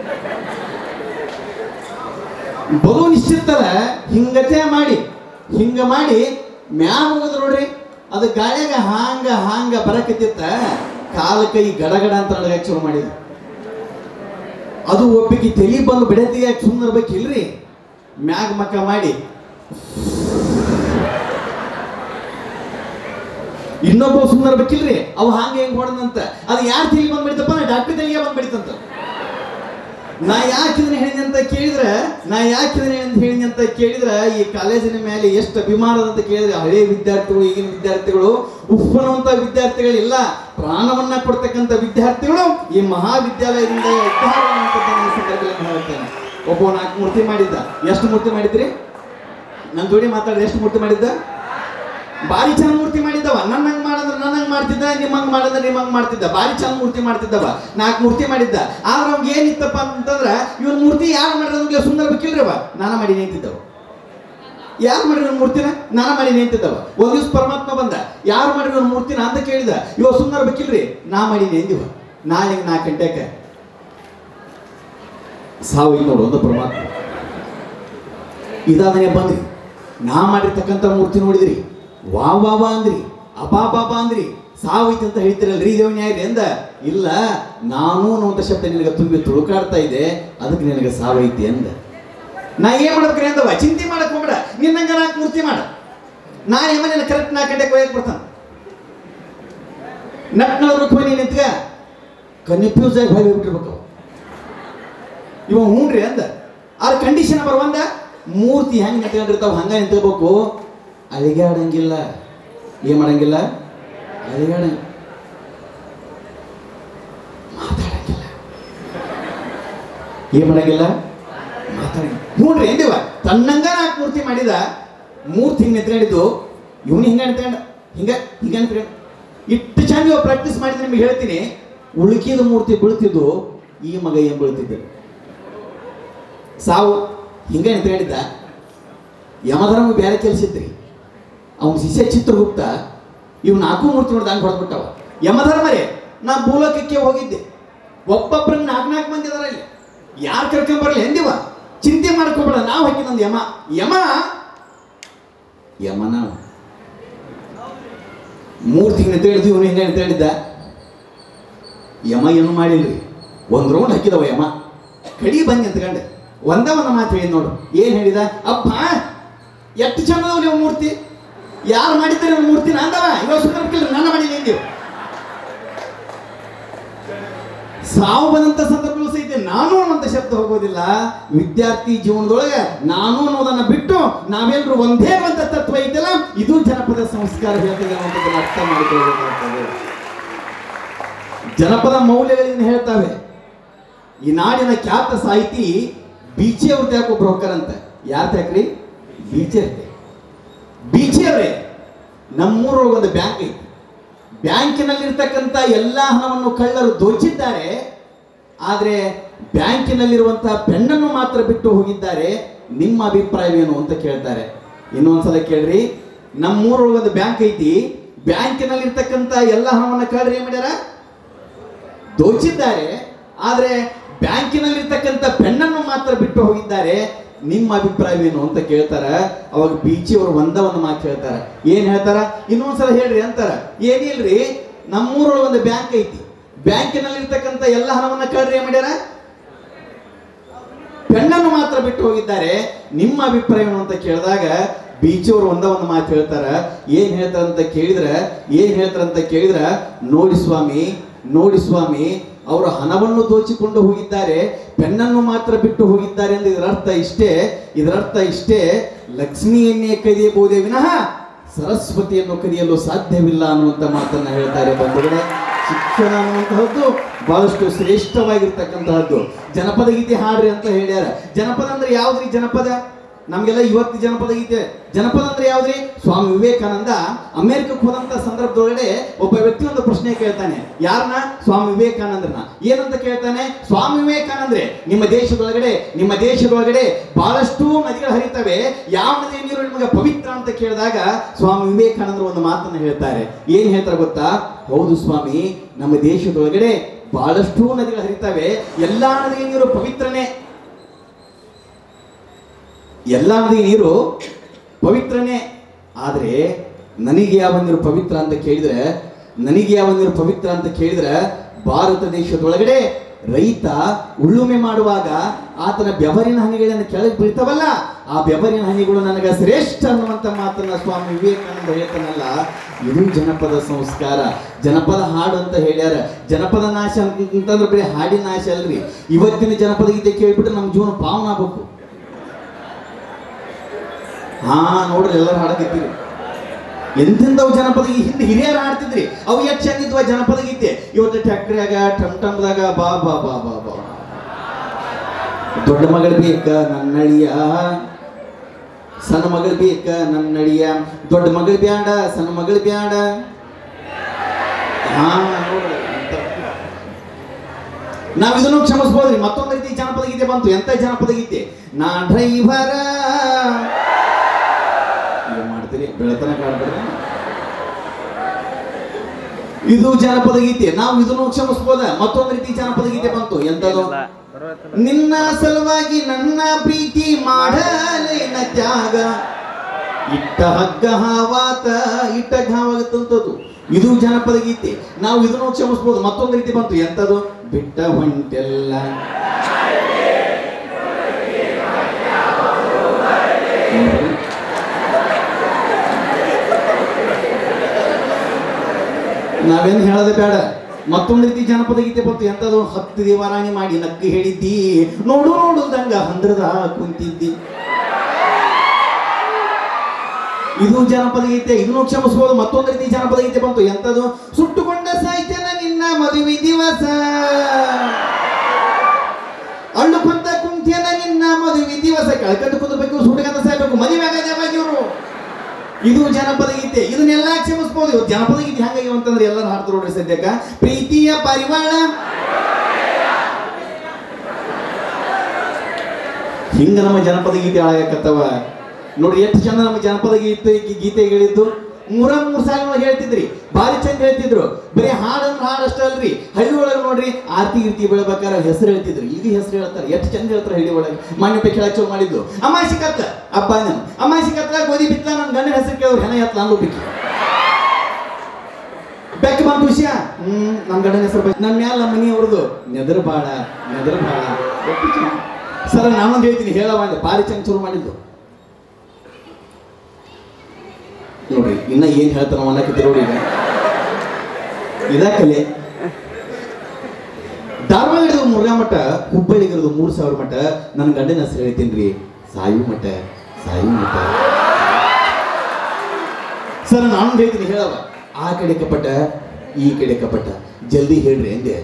S2: ಬಲೂನ್ ಇಷ್ಟಿರ್ತಲ್ಲ ಹಿಂಗತೆ ಮಾಡಿ ಹಿಂಗ ಮಾಡಿ ಮ್ಯಾಲ ಹೋಗದ್ ನೋಡ್ರಿ ಅದು ಗಾಳಿಯಾಗ ಹಾಂಗ ಹಾಂಗ ಬರಕತ್ತಿತ್ತ ಕಾಲ ಕೈ ಗಡಗಡ ಅಂತ ನಡಗಕ್ಕೆ ಶುರು ಮಾಡಿದ್ರು ಅದು ಒಬ್ಬಿಗೆ ತಲಿ ಬಂದು ಬಿಡತಿಗೆ ಸುಮ್ಮನೆ ಇರ್ಬೇಕಿಲ್ರಿ ಮ್ಯಾಗ ಮಕ್ಕ ಮಾಡಿ ಇನ್ನೊಬ್ಬ ಸುಮ್ಮನೆ ಇರ್ಬೇಕಿಲ್ರಿ ಅವು ಹಾಂಗೆ ಹೆಂಗ್ ಹೊಡೆದಂತ ಅದು ಯಾರು ತಲಿ ಬಂದ್ ಬಿಡ್ತಪ್ಪ ಡಾಕ್ಟರ್ ತಲಿಗೆ ಬಂದ್ ಬಿಡ್ತಂತ ನಾ ಯಾಕೆ ಇದನ್ನ ಹೇಳಿದೆ ಅಂತ ಕೇಳಿದ್ರೆ ನಾ ಯಾಕೆ ಇದನ್ನ ಅಂತ ಹೇಳಿದೆ ಅಂತ ಕೇಳಿದ್ರೆ ಈ ಕಾಲೇಜಿನ ಮೇಲೆ ಎಷ್ಟು ಅಭಿಮಾನ ಅಂತ ಕೇಳಿದ್ರೆ ಹಳೆ ವಿದ್ಯಾರ್ಥಿಗಳು ಈಗಿನ ವಿದ್ಯಾರ್ಥಿಗಳು ಉಪ್ಪನ್ನುವಂತ ವಿದ್ಯಾರ್ಥಿಗಳಿಲ್ಲ ಪ್ರಾಣವನ್ನ ಕೊಡ್ತಕ್ಕಂಥ ವಿದ್ಯಾರ್ಥಿಗಳು ಈ ಮಹಾವಿದ್ಯಾಲಯದಿಂದ ಉದ್ಧಾರ ಆಗುವಂಥದ್ದನ್ನ ಈ ಸಂದರ್ಭದಲ್ಲಿ ಹೇಳ್ತೇನೆ ಒಬ್ಬ ನಾಲ್ಕು ಮೂರ್ತಿ ಮಾಡಿದ್ದ ಎಷ್ಟು ಮೂರ್ತಿ ಮಾಡಿದ್ರಿ ನನ್ನ ಜೋಡಿ ಮಾತಾಡಿದ ಎಷ್ಟು ಮೂರ್ತಿ ಮಾಡಿದ್ದ ಬಾರಿ ಚಂದ ಮೂರ್ತಿ ಮಾಡಿದ್ದವ ನನ್ನಂಗ್ ಮಾಡಂದ್ರೆ ನನ್ನಂಗ್ ಮಾಡ್ತಿದ್ದ ನಿಮ್ಮಂಗ್ ಮಾಡಂದ್ರೆ ನಿಮ್ಮಂಗ್ ಮಾಡ್ತಿದ್ದ ಬಾರಿ ಚಂದ ಮೂರ್ತಿ ಮಾಡ್ತಿದ್ದವ ನಾಲ್ಕು ಮೂರ್ತಿ ಮಾಡಿದ್ದ ಆದ್ರೆ ಅವ್ಗೆ ಏನಿತ್ತಪ್ಪ ಅಂತಂದ್ರ ಇವನ್ ಮೂರ್ತಿ ಯಾರು ಮಾಡಿರೋದ್ಲೆ ಸುಂದರ ಬೇಕಿಲ್ರಿ ಅವ ನಾನ ಮಾಡಿ ನಿಂತಿದ್ದವ ಯಾರು ಮಾಡಿರೋ ಮೂರ್ತಿನ ನಾನ ಮಾಡಿ ನಿಂತಿದ್ದವ ಒಂದ್ ದಿವ್ಸ ಪರಮಾತ್ಮ ಬಂದ ಯಾರು ಮಾಡಿರೋ ಮೂರ್ತಿನ ಅಂತ ಕೇಳಿದ ಇವ ಸುಂದರ ಬೇಕಿಲ್ರಿ ನಾ ಮಾಡಿ ನಿಂದಿವ ನಾಳೆ ನಾಲ್ಕು ಗಂಟೆಗೆ ಸಾವು ಇಲ್ಲಿ ನೋಡು ಒಂದು ಪರಮಾತ್ಮ ಇದಾದನೆ ಬಂದ್ರಿ ನಾ ಮಾಡಿರ್ತಕ್ಕಂಥ ಮೂರ್ತಿ ನೋಡಿದ್ರಿ ವಾ ವಾ ವಾ ಅಂದ್ರಿ ಅಪಾ ಪಾಪ ಅಂದ್ರಿ ಸಾವೈತಿ ಅಂತ ಹೇಳ್ತಿರಲ್ರಿ ದೇವನ್ಯಾಯ ಎಂದ ಇಲ್ಲ ನಾನು ಅನ್ನುವಂಥ ಶಬ್ದ ನಿನಗೆ ತುಂಬಿ ತುಳುಕಾಡ್ತಾ ಇದೆ ಅದಕ್ಕೆ ನಿನಗೆ ಸಾವೈತಿ ಅಂದ ನಾ ಏನ್ ಮಾಡ್ಬೇಕ್ರಿ ಅಂದವ ಚಿಂತೆ ಮಾಡಕ್ ಹೋಗ್ಬೇಡ ನಿನ್ನಂಗ ನಾಲ್ಕು ಮೂರ್ತಿ ಮಾಡ ನಾನು ಏಮ ನಿನ್ನ ಕರೆಕ್ಟ್ ನಾಲ್ಕು ಗಂಟೆಗೆ ಒಯ್ಯಕ್ ಬರ್ತಾನ ನಟ್ನವ್ರು ಹೋಗಿ ನಿಂತ್ಗ ಕನ್ಫ್ಯೂಸ್ ಆಗಿ ಹೊಯ್ ಹೋಗ್ಬಿಟ್ಟಿರ್ಬೇಕು ಅವ. ಇವ ಹ್ಞೂನ್ರಿ ಅಂದ ಆದ್ರೆ ಕಂಡೀಷನ್ ನಂಬರ್ ಒಂದ ಮೂರ್ತಿ ಹೆಂಗ್ ನಿಂತ್ಕೊಂಡಿರ್ತಾವ ಹಂಗ ನಿಂತ್ಕೋಬೇಕು ಅಳಿಗಾಡಂಗಿಲ್ಲ ಏನ್ ಮಾಡಂಗಿಲ್ಲ ಅಳಿಗಾಡ ಮಾತಾಡಂಗಿಲ್ಲ ಏನ್ ಮಾಡಂಗಿಲ್ಲ ಮಾತಾಡಂಗಿಲ್ಲ ಹ್ಞೂನ್ರಿ ಎಂದಿವ ತನ್ನಂಗ ನಾಲ್ಕು ಮೂರ್ತಿ ಮಾಡಿದ ಮೂರ್ತಿ ಹಿಂಗ್ ನಿಂತ್ಕೊಂಡಿದ್ದು ಇವನು ಹಿಂಗ ನಿಂತ್ಕೊಂಡ ಹಿಂಗ ಹಿಂಗ ನಿಂತ್ಕೊಂಡ ಇಟ್ಟು ಚಂದ ಇವ ಪ್ರಾಕ್ಟೀಸ್ ಮಾಡಿದ್ರೆ ನಿಮ್ಗೆ ಹೇಳ್ತೀನಿ ಉಳುಕಿದ ಮೂರ್ತಿ ಬೀಳ್ತಿದ್ದು ಈ ಮಗ ಏನ್ ಬೀಳ್ತಿದ್ದ ಸಾವು ಹಿಂಗೆ ನಿಂತ್ಕೊಂಡಿದ್ದ ಯಮಧರ್ಮ ಬೇರೆ ಕೆಲಸ ಇತ್ರಿ ಅವನ ಶಿಷ್ಯ ಚಿತ್ರಗುಪ್ತ ಇವ್ ನಾಲ್ಕು ಮೂರ್ತಿ ನೋಡ್ದ ಹಂಗೆ ಹೊಡೆದ್ಬಿಟ್ಟವ ಯಮಧರ್ಮರೇ ನಾ ಭೂಲೋಕಕ್ಕೆ ಹೋಗಿದ್ದೆ ಒಬ್ಬೊಬ್ರಿಗೆ ನಾಲ್ಕು ನಾಲ್ಕು ಮಂದಿ ಅದಾರ ಇಲ್ಲಿ ಯಾರು ಕರ್ಕೊಂಬರಲಿ ಎಂದಿವ ಚಿಂತೆ ಮಾಡ್ಕೋಬೇಡ ನಾವು ಹಾಕಿದಂದು ಯಮ ಯಮ ಯಮನ ಅವ. ಮೂರ್ತಿ ಹಿಂಗೆ ತಿಳಿದು ಇವನು ಹಿಂಗೆ ತಿಳಿದ್ದ ಯಮ ಏನು ಮಾಡಿಲ್ರಿ ಒಂದು ರೌಂಡ್ ಹಾಕಿದವ ಯಮ ಕಡಿ ಬಂದು ನಿಂತ್ಕೊಂಡೆ ಒಂದ ಒಂದು ಮಾತು ಹೇಳಿ ನೋಡು ಏನ್ ಹೇಳಿದ ಅಪ್ಪ ಎಷ್ಟು ಚಂದದವ ನೀವು ಮೂರ್ತಿ ಯಾರು ಮಾಡಿದ್ದಾರೆ ಇವ್ನ ಮೂರ್ತಿ ನಂದವ ಇವಾಗ ಸುಂದರ ನನ್ನ ಮಾಡಿ ನೀವು ಸಾವು ಬಂದಂತ ಸಂದರ್ಭಗಳು ಸಹಿತ ನಾನು ಅನ್ನುವಂಥ ಶಬ್ದ ಹೋಗೋದಿಲ್ಲ ವಿದ್ಯಾರ್ಥಿ ಜೀವನದೊಳಗೆ ನಾನು ಅನ್ನೋದನ್ನ ಬಿಟ್ಟು ನಾವೆಲ್ಲರೂ ಒಂದೇ ಒಂದು ತತ್ವ ಐತಲ್ಲ ಇದು ಜನಪದ ಸಂಸ್ಕಾರ ಹೇಳ್ತದೆ ಅನ್ನೋದನ್ನ ಅರ್ಥ ಮಾಡಿಕೊಳ್ಳಬೇಕಾಗ್ತದೆ ಜನಪದ ಮೌಲ್ಯಗಳಿಂದ ಹೇಳ್ತಾವೆ ಈ ನಾಡಿನ ಖ್ಯಾತ ಸಾಹಿತಿ ಬೀಚಿ ಅವ್ರ ಯಾಕೋ ಬ್ರೋಕರ್ ಅಂತ ಯಾರ ಯಾಕ್ರಿ ಬೀಚಿ ಅವ್ರಿಗೆ ಬೀಚಿ ಅವರೇ ನಮ್ಮೂರೊಳಗೆ ಒಂದು ಬ್ಯಾಂಕ್ ಐತಿ ಬ್ಯಾಂಕಿನಲ್ಲಿರ್ತಕ್ಕಂಥ ಎಲ್ಲ ಹಣವನ್ನು ಕಳ್ಳರು ದೋಚಿದ್ದಾರೆ ಆದರೆ ಬ್ಯಾಂಕಿನಲ್ಲಿರುವಂತಹ ಪೆನ್ನನ್ನು ಮಾತ್ರ ಬಿಟ್ಟು ಹೋಗಿದ್ದಾರೆ ನಿಮ್ಮ ಅಭಿಪ್ರಾಯವೇನು ಅಂತ ಕೇಳ್ತಾರೆ ಇನ್ನೊಂದ್ಸಲ ಕೇಳ್ರಿ ನಮ್ಮೂರೊಳಗೆ ಒಂದು ಬ್ಯಾಂಕ್ ಐತಿ ಬ್ಯಾಂಕಿನಲ್ಲಿರ್ತಕ್ಕಂಥ ಎಲ್ಲ ಹಣವನ್ನು ಕಳ್ಳರು ಏನ್ ಮಾಡ್ಯಾರ ದೋಚಿದ್ದಾರೆ ಆದರೆ ಬ್ಯಾಂಕಿನಲ್ಲಿರ್ತಕ್ಕಂಥ ಪೆನ್ನನ್ನು ಮಾತ್ರ ಬಿಟ್ಟು ಹೋಗಿದ್ದಾರೆ ನಿಮ್ಮ ಅಭಿಪ್ರಾಯವೇನು ಅಂತ ಕೇಳ್ತಾರ ಅವಾಗ ಬೀಚಿ ಅವರು ಒಂದವನ್ನು ಮಾತು ಹೇಳ್ತಾರ ಏನ್ ಹೇಳ್ತಾರ ಇನ್ನೊಂದ್ಸಲ ಹೇಳ್ರಿ ಅಂತಾರ ಏನಿಲ್ರಿ ನಮ್ಮೂರೊಳಗೆ ಒಂದು ಬ್ಯಾಂಕ್ ಐತಿ ಬ್ಯಾಂಕಿನಲ್ಲಿರ್ತಕ್ಕಂಥ ಎಲ್ಲ ಹಣವನ್ನ ಕಳ್ರಿ ಏನ್ ಮಾಡ್ಯಾರ ಪೆಣ್ಣನ್ನು ಮಾತ್ರ ಬಿಟ್ಟು ಹೋಗಿದ್ದಾರೆ ನಿಮ್ಮ ಅಭಿಪ್ರಾಯವೇನು ಅಂತ ಕೇಳಿದಾಗ ಬೀಚವರು ಒಂದ ಒಂದು ಮಾತು ಹೇಳ್ತಾರ ಏನ್ ಹೇಳ್ತಾರಂತ ಕೇಳಿದ್ರ ಏನ್ ಹೇಳ್ತಾರಂತ ಕೇಳಿದ್ರ ನೋಡಿ ಸ್ವಾಮಿ ನೋಡಿ ಸ್ವಾಮಿ ಅವರು ಹಣವನ್ನು ದೋಚಿಕೊಂಡು ಹೋಗಿದ್ದಾರೆ ಪೆನ್ನನ್ನು ಮಾತ್ರ ಬಿಟ್ಟು ಹೋಗಿದ್ದಾರೆ ಅಂದ್ರೆ ಇದರ ಅರ್ಥ ಇಷ್ಟೇ ಇದರ ಅರ್ಥ ಇಷ್ಟೇ ಲಕ್ಷ್ಮಿಯನ್ನೇ ಕದಿಯಬಹುದೇ ವಿನಃ ಸರಸ್ವತಿಯನ್ನು ಕದಿಯಲು ಸಾಧ್ಯವಿಲ್ಲ ಅನ್ನುವಂತ ಮಾತನ್ನ ಹೇಳ್ತಾರೆ ಬಂಧುಗಳೇ ಶಿಕ್ಷಣ ಅನ್ನುವಂತಹದ್ದು ಬಹಳಷ್ಟು ಶ್ರೇಷ್ಠವಾಗಿರ್ತಕ್ಕಂತಹದ್ದು ಜನಪದ ಗೀತೆ ಹಾಡ್ರಿ ಅಂತ ಹೇಳ್ಯಾರ ಜನಪದ ಅಂದ್ರೆ ಯಾವ್ದ್ರಿ ಜನಪದ ನಮ್ಗೆಲ್ಲ ಇವತ್ತು ಜನಪದ ಗೀತೆ ಜನಪದ ಅಂದ್ರೆ ಯಾವ್ದ್ರಿ ಸ್ವಾಮಿ ವಿವೇಕಾನಂದ ಅಮೆರಿಕಕ್ಕೆ ಹೋದಂತ ಸಂದರ್ಭದೊಳಗಡೆ ಒಬ್ಬ ವ್ಯಕ್ತಿ ಒಂದು ಪ್ರಶ್ನೆ ಕೇಳ್ತಾನೆ ಯಾರನ್ನ ಸ್ವಾಮಿ ವಿವೇಕಾನಂದರನ್ನ ಏನಂತ ಕೇಳ್ತಾನೆ ಸ್ವಾಮಿ ವಿವೇಕಾನಂದ್ರೆ ನಿಮ್ಮ ದೇಶದೊಳಗಡೆ ನಿಮ್ಮ ದೇಶದೊಳಗಡೆ ಬಹಳಷ್ಟು ನದಿಗಳು ಹರಿತವೆ ಯಾವ ನದಿಯ ನೀರು ನಿಮಗೆ ಪವಿತ್ರ ಅಂತ ಕೇಳಿದಾಗ ಸ್ವಾಮಿ ವಿವೇಕಾನಂದರು ಒಂದು ಮಾತನ್ನ ಹೇಳ್ತಾರೆ ಏನ್ ಹೇಳ್ತಾರೆ ಗೊತ್ತಾ ಹೌದು ಸ್ವಾಮಿ ನಮ್ಮ ದೇಶದೊಳಗಡೆ ಬಹಳಷ್ಟು ನದಿಗಳು ಹರಿತವೆ ಎಲ್ಲಾ ನದಿಯ ನೀರು ಪವಿತ್ರನೇ ಎಲ್ಲ ನದಿ ನೀರು ಪವಿತ್ರನೇ ಆದರೆ ನನಗೆ ಯಾವ ನೀರು ಪವಿತ್ರ ಅಂತ ಕೇಳಿದ್ರೆ ನನಗೆ ಯಾವ ನೀರು ಪವಿತ್ರ ಅಂತ ಕೇಳಿದ್ರೆ ಭಾರತ ದೇಶದೊಳಗಡೆ ರೈತ ಉಳುಮೆ ಮಾಡುವಾಗ ಆತನ ಬೆವರಿನ ಹನಿಗಳನ್ನು ಕೆಳಗೆ ಬೀಳ್ತಾವಲ್ಲ ಆ ಬೆವರಿನ ಹನಿಗಳು ನನಗೆ ಶ್ರೇಷ್ಠ ಅನ್ನುವಂಥ ಮಾತನ್ನ ಸ್ವಾಮಿ ವಿವೇಕಾನಂದ ಹೇಳ್ತಾನಲ್ಲ ಇದು ಜನಪದ ಸಂಸ್ಕಾರ ಜನಪದ ಹಾಡು ಅಂತ ಹೇಳ್ಯಾರ ಜನಪದ ನಾಶ ಅಂತಂದ್ರೆ ಬರೀ ಹಾಡಿನ ನಾಶ ಅಲ್ರಿ ಇವತ್ತಿನ ಜನಪದ ಗೀತೆ ಕೇಳ್ಬಿಟ್ರೆ ನಮ್ಮ ಜೀವನ ಪಾವನ ಆಗ್ಬೇಕು ಹಾ ನೋಡ್ರಿ ಎಲ್ಲರೂ ಹಾಡಕತ್ತೀರಿ ಎಂತೆಂಥವು ಜನಪದ ಗೀತೆ ಹಿಂದೆ ಹಿರಿಯರು ಹಾಡ್ತಿದ್ರಿ ಅವು ಎಷ್ಟು ಚಂದಿದ್ವ ಜನಪದ ಗೀತೆ ಇವತ್ತು ಟ್ಯಾಕ್ಟ್ರಿಯಾಗ ಟಮ್ ಟಮ್ದಾಗ ಬಾ ಬಾ ಬಾ ಬಾ ಬಾ ದೊಡ್ಡ ಮಗಳು ಬೇಕ ನನ್ನಳಿಯ ಸಣ್ಣ ಮಗಳು ಬೇಕ ನನ್ನಳಿಯ ದೊಡ್ಡ ಮಗಳು ಬ್ಯಾಡ ಸಣ್ಣ ಮಗಳು ಬ್ಯಾಡ ಹಾ ನೋಡ್ರಿ ಅಂತ. ನಾವ್ ಇದನ್ನು ಕ್ಷಮಿಸ್ಬೋದ್ರಿ ಮತ್ತೊಂದು ರೀತಿ ಜನಪದ ಗೀತೆ ಬಂತು ಎಂತ ಜನಪದ ಗೀತೆ ನಾ ಡ್ರೈವರ ಏನ್ ಮಾಡ್ತೀರಿ ಬೆಳತನ ಕಾಡ್ಬೇಡ್ರಿ ಇದು ಜನಪದ ಗೀತೆ ನಾವು ಇದನ್ನು ಕ್ಷಮಿಸ್ಬೋದ ಮತ್ತೊಂದು ರೀತಿ ಜನಪದ ಗೀತೆ ಬಂತು ಎಂತದು ನಿನ್ನ ಸಲುವಾಗಿ ನನ್ನ ಪ್ರೀತಿ ಮಾಡಲೇನ ತ್ಯಾಗ ಇಟ್ಟ ಹಗ್ಗ ಹಾವಾತ ಇಟ್ಟ ಹಾವಾಗುತ್ತಂತದ್ದು ಇದು ಜನಪದ ಗೀತೆ ನಾವು ಇದನ್ನು ಕ್ಷಮಿಸ್ಬೋದು ಮತ್ತೊಂದು ರೀತಿ ಬಂತು ಎಂತದು ಬಿಟ್ಟ ಹೊಂಟೆಲ್ಲ ನೋಡ್ರಿ. ನಾವೇನು ಹೇಳೋದು ಬೇಡ ಮತ್ತೊಂದು ರೀತಿ ಜನಪದ ಗೀತೆ ಬಂತು ಎಂತದು ಹತ್ತು ದೇವರಾಣಿ ಮಾಡಿ ನಕ್ಕಿ ಹೇಳಿದ್ದಿ ನೋಡು ನೋಡುದಂಗ ಹಂದ್ರದ ಕುಂತಿದ್ದಿ ಇದು ಜನಪದ ಗೀತೆ ಇದನ್ನು ಕ್ಷಮಿಸಬಹುದು ಮತ್ತೊಂದು ರೀತಿ ಜನಪದ ಗೀತೆ ಬಂತು ಎಂತದು ಸುಟ್ಟುಕೊಂಡ ಸಾಹಿತ್ಯನ ನಿನ್ನ ಮದುವೆ ದಿವಸ ಅಳ್ಳು ಕೊಂತ ಕುಂತ್ಯನ ನಿನ್ನ ಮದುವೆ ದಿವಸ ಕಳ್ಕಂಡು ಕುಂದಬೇಕು ಸುಟ್ಟುಕಂತ ಸಾಯ್ಬೇಕು ಮದುವೆ ಆಗದೆ ಇವರು ಇದು ಜನಪದ ಗೀತೆ ಇದನ್ನೆಲ್ಲ ಕ್ಷಮಿಸ್ಬೋದು ಇವತ್ತು ಜನಪದ ಗೀತೆ ಹೆಂಗಾಗಿ ಅಂತಂದ್ರೆ ಎಲ್ಲರೂ ಹಾಡ್ತಾರೆ ನೋಡ್ರಿ ಸದ್ಯಕ್ಕ ಪ್ರೀತಿಯ ಪರಿವಾಳ ಹಿಂಗ ನಮ್ಮ ಜನಪದ ಗೀತೆ ಹಾಳಾಗಕತ್ತವ ನೋಡ್ರಿ ಎಷ್ಟು ಚಂದ ನಮ್ಮ ಜನಪದ ಗೀತೆ ಗೀತೆಗಳಿದ್ದು ಮೂರ ಮೂರ್ ಸಾಲಿನೊಳಗೆ ಹೇಳ್ತಿದ್ರಿ ಭಾರಿ ಚಂದ ಹೇಳ್ತಿದ್ರು ಬರೀ ಹಾಡಂದ್ರೆ ಹಾಡು ಅಷ್ಟೇ ಅಲ್ರಿ ಹಳ್ಳಿ ಒಳಗೆ ನೋಡ್ರಿ ಆರ್ತಿ ಗಿರ್ತಿ ಬೆಳಬೇಕಾದ್ರೆ ಹೆಸರು ಹೇಳ್ತಿದ್ರು ಈಗ ಹೆಸರು ಹೇಳ್ತಾರೆ ಎಷ್ಟು ಚಂದ ಹೇಳ್ತಾರೆ ಹಳ್ಳಿ ಒಳಗೆ ಮಾನ್ಯ ಕೇಳಕ್ ಚಲೋ ಮಾಡಿದ್ದು ಅಮಾಸಿ ಕತ್ತ ಅಪ್ಪ ನಾನು ಅಮಾಸಿ ಕತ್ತ ಗೋಧಿ ಬಿತ್ತ ನನ್ನ ಗಂಡನ ಹೆಸರು ಕೇಳಿದ್ರು ಹೆಣ ಎತ್ತ ನಾನು ಬಿಕ್ಕಿ ಬೆಕ್ಕ ಬಂತು ವಿಷಯ ಹ್ಮ್ ನಮ್ಮ ಗಂಡನ ಹೆಸರು ಬೈ ನಮ್ಮ ಮ್ಯಾಲ ನಮ್ಮ ಮನಿ ಅವ್ರದ್ದು ನೆದರ್ ಬಾಳ ನೆದರ್ ಬಾಳ ಸರ್ ನಾನೊಂದು ಹೇಳ್ತೀನಿ ಹೇಳವ ಅಂದೆ ಭಾರಿ ಚಂದ ಶುರು ಮಾಡಿದ್ದು ನೋಡ್ರಿ ಇನ್ನ ಏನ್ ಹೇಳ್ತಾನ ಅನ್ನಕತ್ತಿ ನೋಡಿ ಈಗ ಇದ ಕಲೆ ಧಾರವಾಡ ಹಿಡಿದು ಮುರ್ಗಾ ಮಠ ಹುಬ್ಬಳ್ಳಿಗಿರೋದು ಮೂರ್ ಸಾವಿರ ಮಠ ನನ್ನ ಗಂಡನ ಹೆಸರು ಹೇಳ್ತೀನಿ ಸಾಯು ಮಠ ಸಾಯು ಮಠ ಸರ್ ನಾನು ಹೇಳ್ತೀನಿ ಹೇಳವ ಆ ಕಡೆ ಕಪಟ ಈ ಕಡೆ ಕಪಟ ಜಲ್ದಿ ಹೇಳ್ರಿ ಅಂದೆ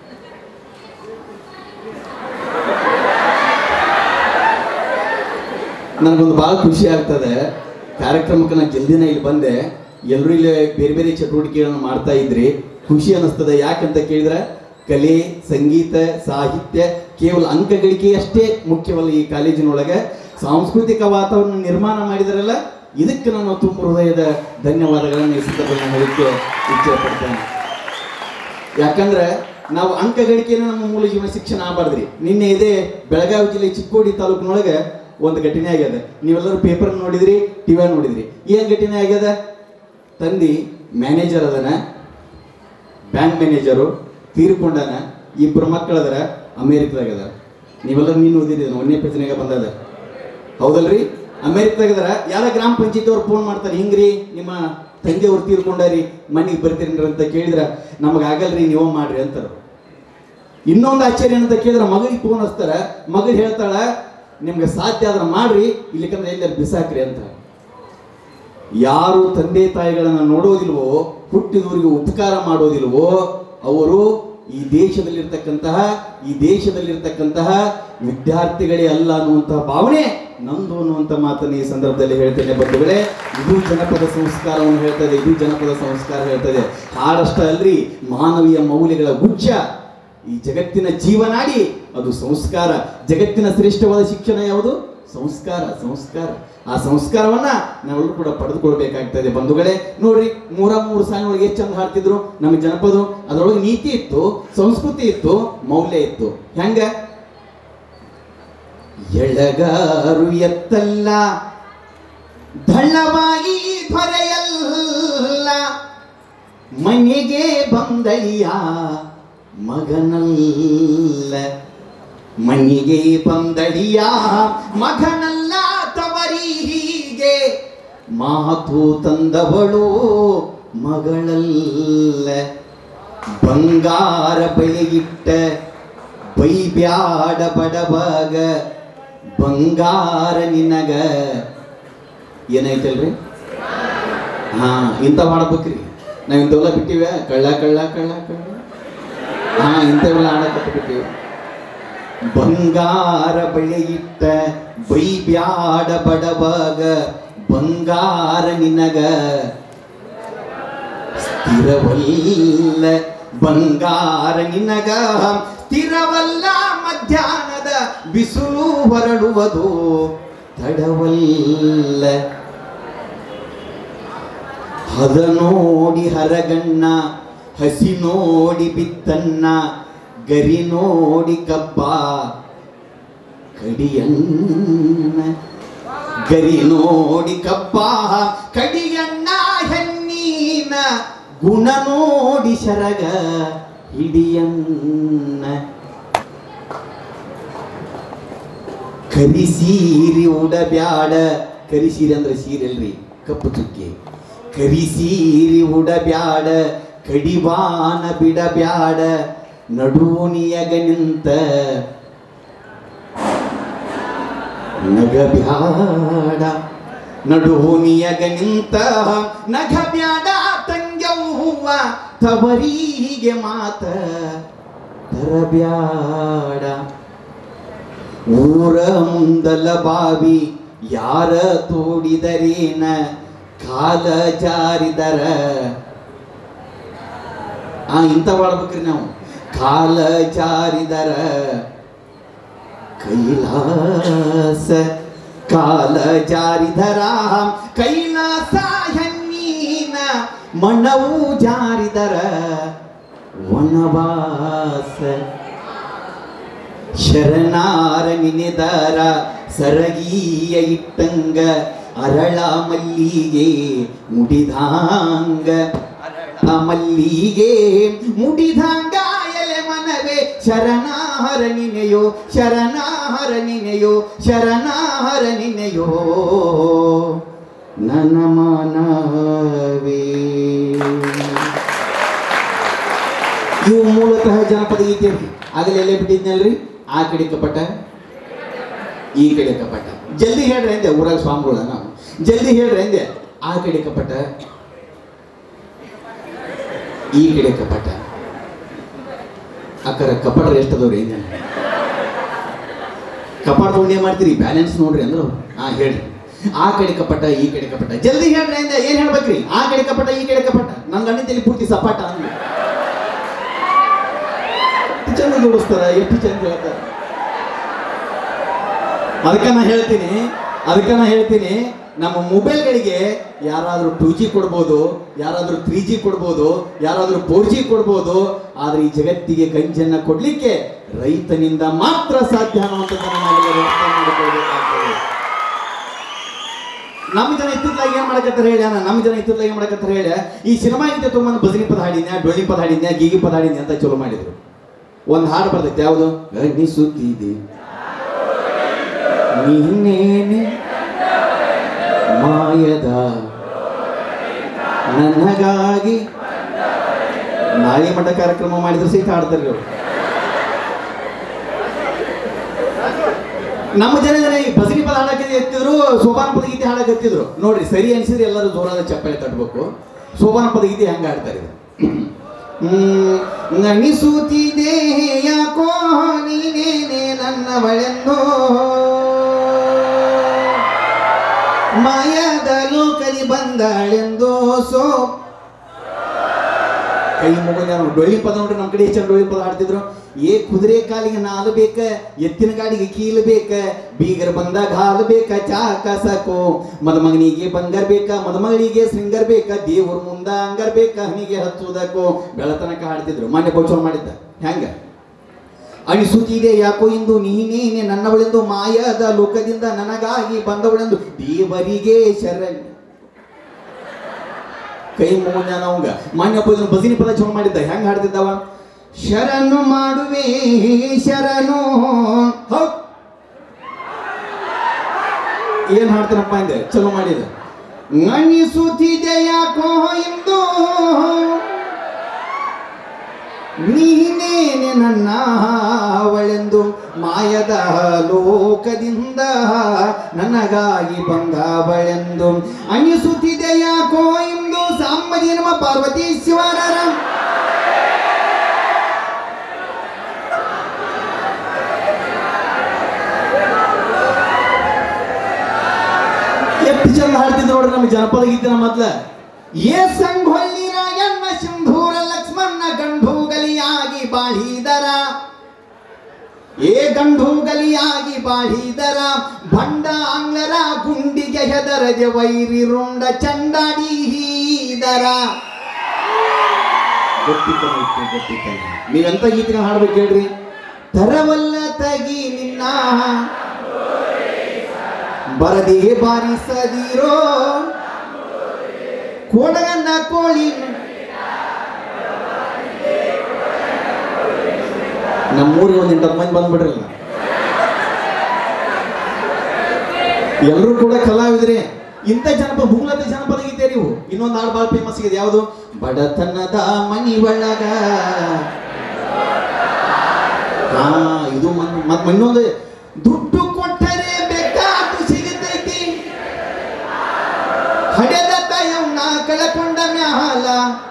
S2: ನನಗೊಂದು ಭಾಳ ಖುಷಿ ಆಗ್ತದೆ ಕಾರ್ಯಕ್ರಮಕ್ಕೆ ನಾನು ಜಲ್ದಿನ ಇಲ್ಲಿ ಬಂದೆ ಎಲ್ಲರೂ ಇಲ್ಲಿ ಬೇರೆ ಬೇರೆ ಚಟುವಟಿಕೆಗಳನ್ನು ಮಾಡ್ತಾ ಇದ್ರಿ ಖುಷಿ ಅನ್ನಿಸ್ತದೆ ಯಾಕಂತ ಕೇಳಿದ್ರೆ ಕಲೆ ಸಂಗೀತ ಸಾಹಿತ್ಯ ಕೇವಲ ಅಂಕ ಗಳಿಕೆ ಅಷ್ಟೇ ಮುಖ್ಯವಲ್ಲ ಈ ಕಾಲೇಜಿನೊಳಗೆ ಸಾಂಸ್ಕೃತಿಕ ವಾತಾವರಣ ನಿರ್ಮಾಣ ಮಾಡಿದಾರಲ್ಲ ಇದಕ್ಕೆ ನಾನು ತುಂಬ ಹೃದಯದ ಧನ್ಯವಾದಗಳನ್ನು ಈ ಸಂದರ್ಭದಲ್ಲಿ ಹೇಳಲಿಕ್ಕೆ ಇಚ್ಛೆ ಪಡ್ತೇನೆ ಯಾಕಂದ್ರೆ ನಾವು ಅಂಕ ಗಳಿಕೆನ ನಮ್ಮ ಮೂಲ ಜೀವನ ಶಿಕ್ಷಣ ಆಗಬಾರ್ದ್ರಿ ನಿನ್ನೆ ಇದೇ ಬೆಳಗಾವಿ ಜಿಲ್ಲೆ ಚಿಕ್ಕೋಡಿ ತಾಲೂಕಿನೊಳಗೆ ಒಂದು ಘಟನೆ ಆಗ್ಯದ ನೀವೆಲ್ಲರೂ ಪೇಪರ್ ನೋಡಿದ್ರಿ ಟಿವಿ ನೋಡಿದ್ರಿ ಏನ್ ಘಟನೆ ಆಗ್ಯದ ತಂದಿ ಮ್ಯಾನೇಜರ್ ಅದನ ಬ್ಯಾಂಕ್ ಮ್ಯಾನೇಜರು ತೀರ್ಕೊಂಡಾನ ಇಬ್ಬರು ಮಕ್ಕಳದರ ಅಮೇರಿಕದಾಗ ಅದಾರ ನೀವೆಲ್ಲರೂ ನೀನು ಓದಿರಿ ಇದನ್ನ ಒಂದನೇ ಪೇಜ್ನಾಗ ಬಂದದ ಹೌದಲ್ರಿ ಅಮೇರಿಕದಾಗ ಅದಾರ ಯಾರ ಗ್ರಾಮ ಪಂಚಾಯತ್ ಅವ್ರು ಫೋನ್ ಮಾಡ್ತಾರೆ ಹಿಂಗ್ರಿ ನಿಮ್ಮ ತಂದೆಯವ್ರು ತೀರ್ಕೊಂಡಾರಿ ಮನೆಗೆ ಬರ್ತೀರಿ ಅಂತ ಕೇಳಿದ್ರ ನಮಗೆ ಆಗಲ್ರಿ ನೀವು ಮಾಡ್ರಿ ಅಂತಾರ ಇನ್ನೊಂದು ಆಶ್ಚರ್ಯ ಏನಂತ ಕೇಳಿದ್ರೆ ಮಗಳಿಗೆ ಫೋನ್ ಹಚ್ತಾರ ಮಗಳು ಹೇಳ್ತಾಳ ನಿಮ್ಗೆ ಸಾಧ್ಯ ಆದ್ರೆ ಮಾಡ್ರಿ ಇಲ್ಲಿಕಂದ್ರೆ ಎಲ್ಲರೂ ಬಿಸಾಕ್ರಿ ಅಂತ ಯಾರು ತಂದೆ ತಾಯಿಗಳನ್ನ ನೋಡೋದಿಲ್ವೋ ಹುಟ್ಟಿದವರಿಗೆ ಉಪಕಾರ ಮಾಡೋದಿಲ್ವೋ ಅವರು ಈ ದೇಶದಲ್ಲಿರ್ತಕ್ಕಂತಹ ಈ ದೇಶದಲ್ಲಿರ್ತಕ್ಕಂತಹ ವಿದ್ಯಾರ್ಥಿಗಳೇ ಅಲ್ಲ ಅನ್ನುವಂತಹ ಭಾವನೆ ನಂದು ಅನ್ನುವಂಥ ಮಾತನ್ನು ಈ ಸಂದರ್ಭದಲ್ಲಿ ಹೇಳ್ತೇನೆ ಬಂಧುಗಳೇ ಇದು ಜನಪದ ಸಂಸ್ಕಾರವನ್ನು ಹೇಳ್ತದೆ ಇದು ಜನಪದ ಸಂಸ್ಕಾರ ಹೇಳ್ತದೆ ಹಾಡಷ್ಟ ಅಲ್ರಿ ಮಾನವೀಯ ಮೌಲ್ಯಗಳ ಗುಚ್ಛ ಈ ಜಗತ್ತಿನ ಜೀವನಾಡಿ ಅದು ಸಂಸ್ಕಾರ ಜಗತ್ತಿನ ಶ್ರೇಷ್ಠವಾದ ಶಿಕ್ಷಣ ಯಾವುದು ಸಂಸ್ಕಾರ ಸಂಸ್ಕಾರ ಆ ಸಂಸ್ಕಾರವನ್ನ ನಾವೆಲ್ಲರೂ ಕೂಡ ಪಡೆದುಕೊಳ್ಬೇಕಾಗ್ತದೆ ಬಂಧುಗಳೇ ನೋಡ್ರಿ ಮೂರ ಮೂರು ಸಾಲಿನೊಳಗೆ ಎಷ್ಟು ಚಂದ ಹಾಡ್ತಿದ್ರು ನಮ್ಮ ಜನಪದ ಅದರೊಳಗೆ ನೀತಿ ಇತ್ತು ಸಂಸ್ಕೃತಿ ಇತ್ತು ಮೌಲ್ಯ ಇತ್ತು ಹೆಂಗ ಎಳಗಾರು ಎತ್ತಲ್ಲ ಧಳ್ಳವಾಗಿ ಧ್ವರೆಯಲ್ಲ ಮನೆಗೆ ಬಂದಳಿಯ ಮಗನಲ್ಲ ಮನಿಗೆ ಬಂದಳಿಯ ಮಗನಲ್ಲ ತವರಿಗೆ ಮಾತು ತಂದವಳು ಮಗಳಲ್ಲ ಬಂಗಾರ ಬಳಿಗಿಟ್ಟ ಬೈಬ್ಯಾಡ ಬಡವಾಗ ಬಂಗಾರ ನಿನಗ ಏನಾಯ್ತಲ್ರಿ ಹಾ ಇಂಥ ಮಾಡ್ಬೇಕ್ರಿ ನಾವ್ ಇಂಥವೆಲ್ಲ ಬಿಟ್ಟಿವ ಕಳ್ಳ ಕಳ್ಳ ಕಳ್ಳ ಕಳ್ಳ ಹಾ ಇಂಥವೆಲ್ಲ ಆಡಕತ್ತ ಬಿಟ್ಟಿವಿ ಬಂಗಾರ ಬಳೆಯಿಟ್ಟ ಬೈಬ್ಯಾಡ ಬಡವಾಗ ಬಂಗಾರ ನಿನಗ ಸ್ಥಿರವಲ್ಲ ಬಂಗಾರ ನಿನಗ ಸ್ಥಿರವಲ್ಲ ಮಧ್ಯಾಹ್ನದ ಬಿಸಿಲು ಹೊರಡುವುದು ತಡವಲ್ಲ ಹದ ನೋಡಿ ಹರಗಣ್ಣ ಹಸಿ ನೋಡಿ ಬಿತ್ತನ್ನ ಗರಿ ನೋಡಿ ಕಬ್ಬ ಕಡಿಯಣ್ಣ ಗರಿ ನೋಡಿ ಕಬ್ಬ ಕಡಿಯಣ್ಣ ಹೆಣ್ಣೀನ ಗುಣ ನೋಡಿ ಶರಗ ಹಿಡಿಯಣ್ಣ ಕರಿಸೀರಿ ಉಡಬ್ಯಾಡ ಕರಿಸೀರೆ ಅಂದ್ರೆ ಸೀರೆ ಅಲ್ರಿ ಕಪ್ಪು ಚುಕ್ಕಿ ಕರಿಸೀರಿ ಉಡಬ್ಯಾಡ ಕಡಿವಾನ ಬಿಡಬ್ಯಾಡ ನಡುನಿಯಗ ನಿಂತ ನಗಬ್ಯಾಡ ನಡುನಿಯಗ ನಿಂತ ನಗಬ್ಯಾಡ ತಂಗ್ಯವ್ವ ತವರಿಗೆ ಮಾತ ತರಬ್ಯಾಡ ಊರ ಮುಂದಲ ಬಾವಿ ಯಾರ ತೋಡಿದರೇನ ಕಾಲ ಜಾರಿದರ ಆ ಇಂಥ ಮಾಡ್ಬೇಕ್ರಿ ನಾವು ಕಾಲ ಜಾರಿದರ ಕೈಲಾಸ ಕಾಲ ಜಾರಿದರ ಕೈಲಾಸ ಹೆಣ್ಣೀನ ಮಣ್ಣವು ಜಾರಿದರ ವನವಾಸ ಶರಣಾರ ನಿನೆದಾರ ಸರಗೀಯ ಇಟ್ಟಂಗ ಅರಳ ಮಲ್ಲಿಗೆ ಮುಡಿದಾಂಗ ಅರಳ ಮಲ್ಲಿಗೆ ಮುಡಿದಾಂಗ ಎಲೆ ಮನವೇ ಶರಣಾರ ನಿನೆಯೋ ಶರಣಾರ ನಿನೆಯೋ ಶರಣಾರ ನಿನೆಯೋ ನನ್ನ ಮನವೇ ಇವು ಮೂಲತಃ ಜನಪದ ಗೀತೆ ಆಗಲೇ ಎಲ್ಲೇ ಬಿಟ್ಟಿದ್ನಲ್ರಿ ಆ ಕಡೆ ಕಪಟ ಈ ಕಡೆ ಕಪಟ ಜಲ್ದಿ ಹೇಳ್ರಿ ಅಂದೆ ಊರಾಗ ಸ್ವಾಮಿಗಳ ನಾವು ಜಲ್ದಿ ಹೇಳ್ರಿ ಅಂದೆ ಆ ಕಡೆ ಕಪಟ ಈ ಕಡೆ ಕಪಟ ಅಕ್ಕರ ಕಪಟ್ರ ಎಷ್ಟದವ್ರಿ ಏನ ಕಪಾಟ ತಗೊಂಡು ಏನ್ ಮಾಡ್ತೀರಿ ಬ್ಯಾಲೆನ್ಸ್ ನೋಡ್ರಿ ಅಂದ್ರು ಹಾ ಹೇಳ್ರಿ ಆ ಕಡೆ ಕಪಟ ಈ ಕಡೆ ಕಪಟ ಜಲ್ದಿ ಹೇಳ್ರಿ ಅಂದೆ ಏನ್ ಹೇಳ್ಬೇಕ್ರಿ ಆ ಕಡೆ ಕಪಟ ಈ ಕಡೆ ಕಪಟ ನನ್ನ ಗಂಡ ತಲೆ ಪೂರ್ತಿ ಸಪಾಟ ಅಂದ್ರಿ ಎಷ್ಟು ಚಂದ ಜೋಡಿಸ್ತಾರ ಎಷ್ಟು ಚಂದ ಹೇಳ್ತಾರ ಅದಕ್ಕೆ ನಾ ಹೇಳ್ತೀನಿ ಅದಕ್ಕೆ ನಾ ಹೇಳ್ತೀನಿ ನಮ್ಮ ಮೊಬೈಲ್ಗಳಿಗೆ ಯಾರಾದರೂ ಟೂ ಜಿ ಕೊಡ್ಬೋದು ಯಾರಾದರೂ ತ್ರೀ ಜಿ ಕೊಡ್ಬೋದು ಯಾರಾದರೂ ಫೋರ್ ಜಿ ಕೊಡ್ಬೋದು ಆದರೆ ಈ ಜಗತ್ತಿಗೆ ಗಂಜನ್ನ ಕೊಡ್ಲಿಕ್ಕೆ ರೈತನಿಂದ ಮಾತ್ರ ಸಾಧ್ಯ ಅನ್ನುವಂಥದ್ದನ್ನು ನಾವೆಲ್ಲರೂ ಅರ್ಥ ಮಾಡಿಕೊಳ್ಬೇಕಾಗ್ತದೆ ನಮ್ಮ ಜನ ಇತ್ತಿತ್ತಲಾಗಿ ಏನ್ ಮಾಡಕತ್ತಾರ ಹೇಳಿ ಅಣ್ಣ ನಮ್ಮ ಜನ ಇತ್ತಿತ್ತಲಾಗಿ ಏನ್ ಮಾಡಕತ್ತಾರ ಹೇಳಿ ಈ ಸಿನಿಮಾ ಗೀತೆ ತುಂಬ ಭಜನಿ ಪದ ಹಾಡಿದ್ಯಾ ಡೊಳ್ಳಿ ಪದ ಹಾಡಿದ್ಯಾ ಗೀಗಿ ಪದ ಹಾಡಿದ್ಯಾ ಅಂತ ಚಲೋ ಮಾಡಿದ್ರು ಒಂದು ಹಾಡು ಬರ್ತೈತೆ ಯಾವುದು ಗಣಿಸುತ್ತಿದೆ ನೀನೇನೆ ಮಾಯದ ನನಗಾಗಿ ನಾಳೆ ಮಠ ಕಾರ್ಯಕ್ರಮ ಮಾಡಿದ್ರು ಸಹಿತ ಹಾಡ್ತಾರೆ ಇವ್ರು ನಮ್ಮ ಜನ ಜನ ಈ ಭಜನಿ ಪದ ಹಾಡಕ್ಕೆ ಎತ್ತಿದ್ರು ಸೋಪಾನ ಪದ ಗೀತೆ ಹಾಡಕ್ಕೆ ಎತ್ತಿದ್ರು ನೋಡ್ರಿ ಸರಿ ಅನ್ಸಿದ್ರೆ ಎಲ್ಲರೂ ಜೋರಾದ ಚಪ್ಪಾಳೆ ತಟ್ಟಬೇಕು ಸೋಪಾನ ಪದ ಗೀತೆ ಹೆಂಗ ಹಾಡ್ತಾರೆ ಇದು? ಹ್ಮ್, ನನಿಸುತ್ತಿದೆ ಯಾಕೋ ನೀನೇನೆ ನನ್ನವಳೆಂದು ಮಾಯದ ಲೋಕದಿ ಬಂದಾಳೆಂದು ಸೋ ಕೈ ಮುಗಿದ ಡೊಳ್ಳಿ ಪದ ನೋಡ್ರಿ ನಮ್ಮ ಕಡೆ ಹೆಚ್ಚು ಡೊಳ್ಳಿ ಪದ ಹಾಡ್ತಿದ್ರು ಏ ಕುದುರೆ ಕಾಲಿಗೆ ನಾಲು ಬೇಕ ಎತ್ತಿನ ಗಾಡಿಗೆ ಕೀಲು ಬೇಕ ಬೀಗರ ಬಂದಾಗ ಹಾಲು ಬೇಕ ಚಾಕ ಸಾಕು ಮದಮಗನಿಗೆ ಬಂಗಾರ ಬೇಕ ಮದಮಗಳಿಗೆ ಶೃಂಗಾರ ಬೇಕ ದೇವ್ರ ಮುಂದ ಅಂಗಾರ ಬೇಕ ಹನಿಗೆ ಹಚ್ಚುವುದಕ್ಕೋ ಬೆಳತನಕ ಹಾಡ್ತಿದ್ರು ಮಾನ್ಯ ಪೌಚನ ಮಾಡಿದ್ದ ಹೆಂಗ ಅನಿಸುತ್ತಿದೆ ಯಾಕೋ ಇಂದು ನೀನೇನೆ ನನ್ನವಳೆಂದು ಮಾಯದ ಲೋಕದಿಂದ ನನಗಾಗಿ ಬಂದವಳೆಂದು ದೇವರಿಗೆ ಶರಣ್ ಕೈ ಮುಗಿದ ಅವಂಗ ಮಾನ್ಯ ಪದ ಭಜನಿ ಪದ ಚಲೋ ಮಾಡಿದ್ದ ಹೆಂಗ್ ಹಾಡ್ತಿದ್ದವ ಶರಣು ಮಾಡುವೆ ಶರಣು ಹೌದ್ ಏನ್ ಹಾಡ್ತಾನಪ್ಪ ಅಂದೆ ಚಲೋ ಮಾಡಿದ ಅನಿಸುತ್ತಿದೆ ಯಾಕೋ ಇಂದು ನೀನೇನೆ ನನ್ನ ಅವಳೆಂದು ಮಾಯದ ಲೋಕದಿಂದ ನನಗಾಗಿ ಬಂದವಳೆಂದು ಅನಿಸುತ್ತಿದೆ ಯಾಕೋ ಇಂದು ಸಾಂಬದಿ ನಮ್ಮ ಪಾರ್ವತೀಶ್ವರರ ಎಷ್ಟು ಚಂದ ಹಾಡ್ತಿದ್ರು ನೋಡ್ರಿ ನಮ್ಮ ಜನಪದ ಗೀತೆನ ಮೊದ್ಲ ಏ ಸಂಗೊಳ್ಳಿ ರಾಯಣ್ಣ ಸಿಂಧೂರ ಲಕ್ಷ್ಮಣ ಗಂಡು ಗಲಿಯಾಗಿ ಬಾಳಿದರ ಏ ಗಂಡು ಗಲಿಯಾಗಿ ಬಾಳಿದರ ಭಂಡ ಆಂಗ್ಲರ ಗುಂಡಿಗೆ ಹೆದರದೆ ವೈರಿ ರುಂಡ ಚಂಡಾಡಿದರ ಗೊತ್ತಿತ್ತ ಗೊತ್ತಿತ್ತ ನೀವೆಂತ ಗೀತೆನ ಹಾಡ್ಬೇಕು ಹೇಳ್ರಿ ತರವಲ್ಲ ತಗಿ ನಿನ್ನ ಬರದೇ ಬಾರಿಸದಿರೋ ಕೋಡಗನ್ನ ಕೋಳಿ ನಮ್ಮೂರಿಗೆ ಒಂದು ಎಂಟತ್ತು ಮಂದಿ ಬಂದ್ಬಿಡ್ರಲ್ಲ ಎಲ್ಲರೂ ಕೂಡ ಕಲಾವಿದ್ರಿ ಇಂಥ ಜನಪದ ಭೂಲತ ಜನಪದ ಗೀತೆ ನೀವು ಇನ್ನೊಂದು ಹಾಡು ಭಾಳ ಫೇಮಸ್ ಇದೆ ಯಾವುದು ಬಡತನದ ಮನಿ ಒಳಗ ಹಾ ಇದು ಮತ್ ಇನ್ನೊಂದು ದುಡ್ಡು ಕೊಟ್ಟರೆ ಬೇಕಾದು ಸಿಗತೈತಿ ಹಡೆದ ತಾಯವ್ನ ಕಳಕೊಂಡ ಮ್ಯಾಲ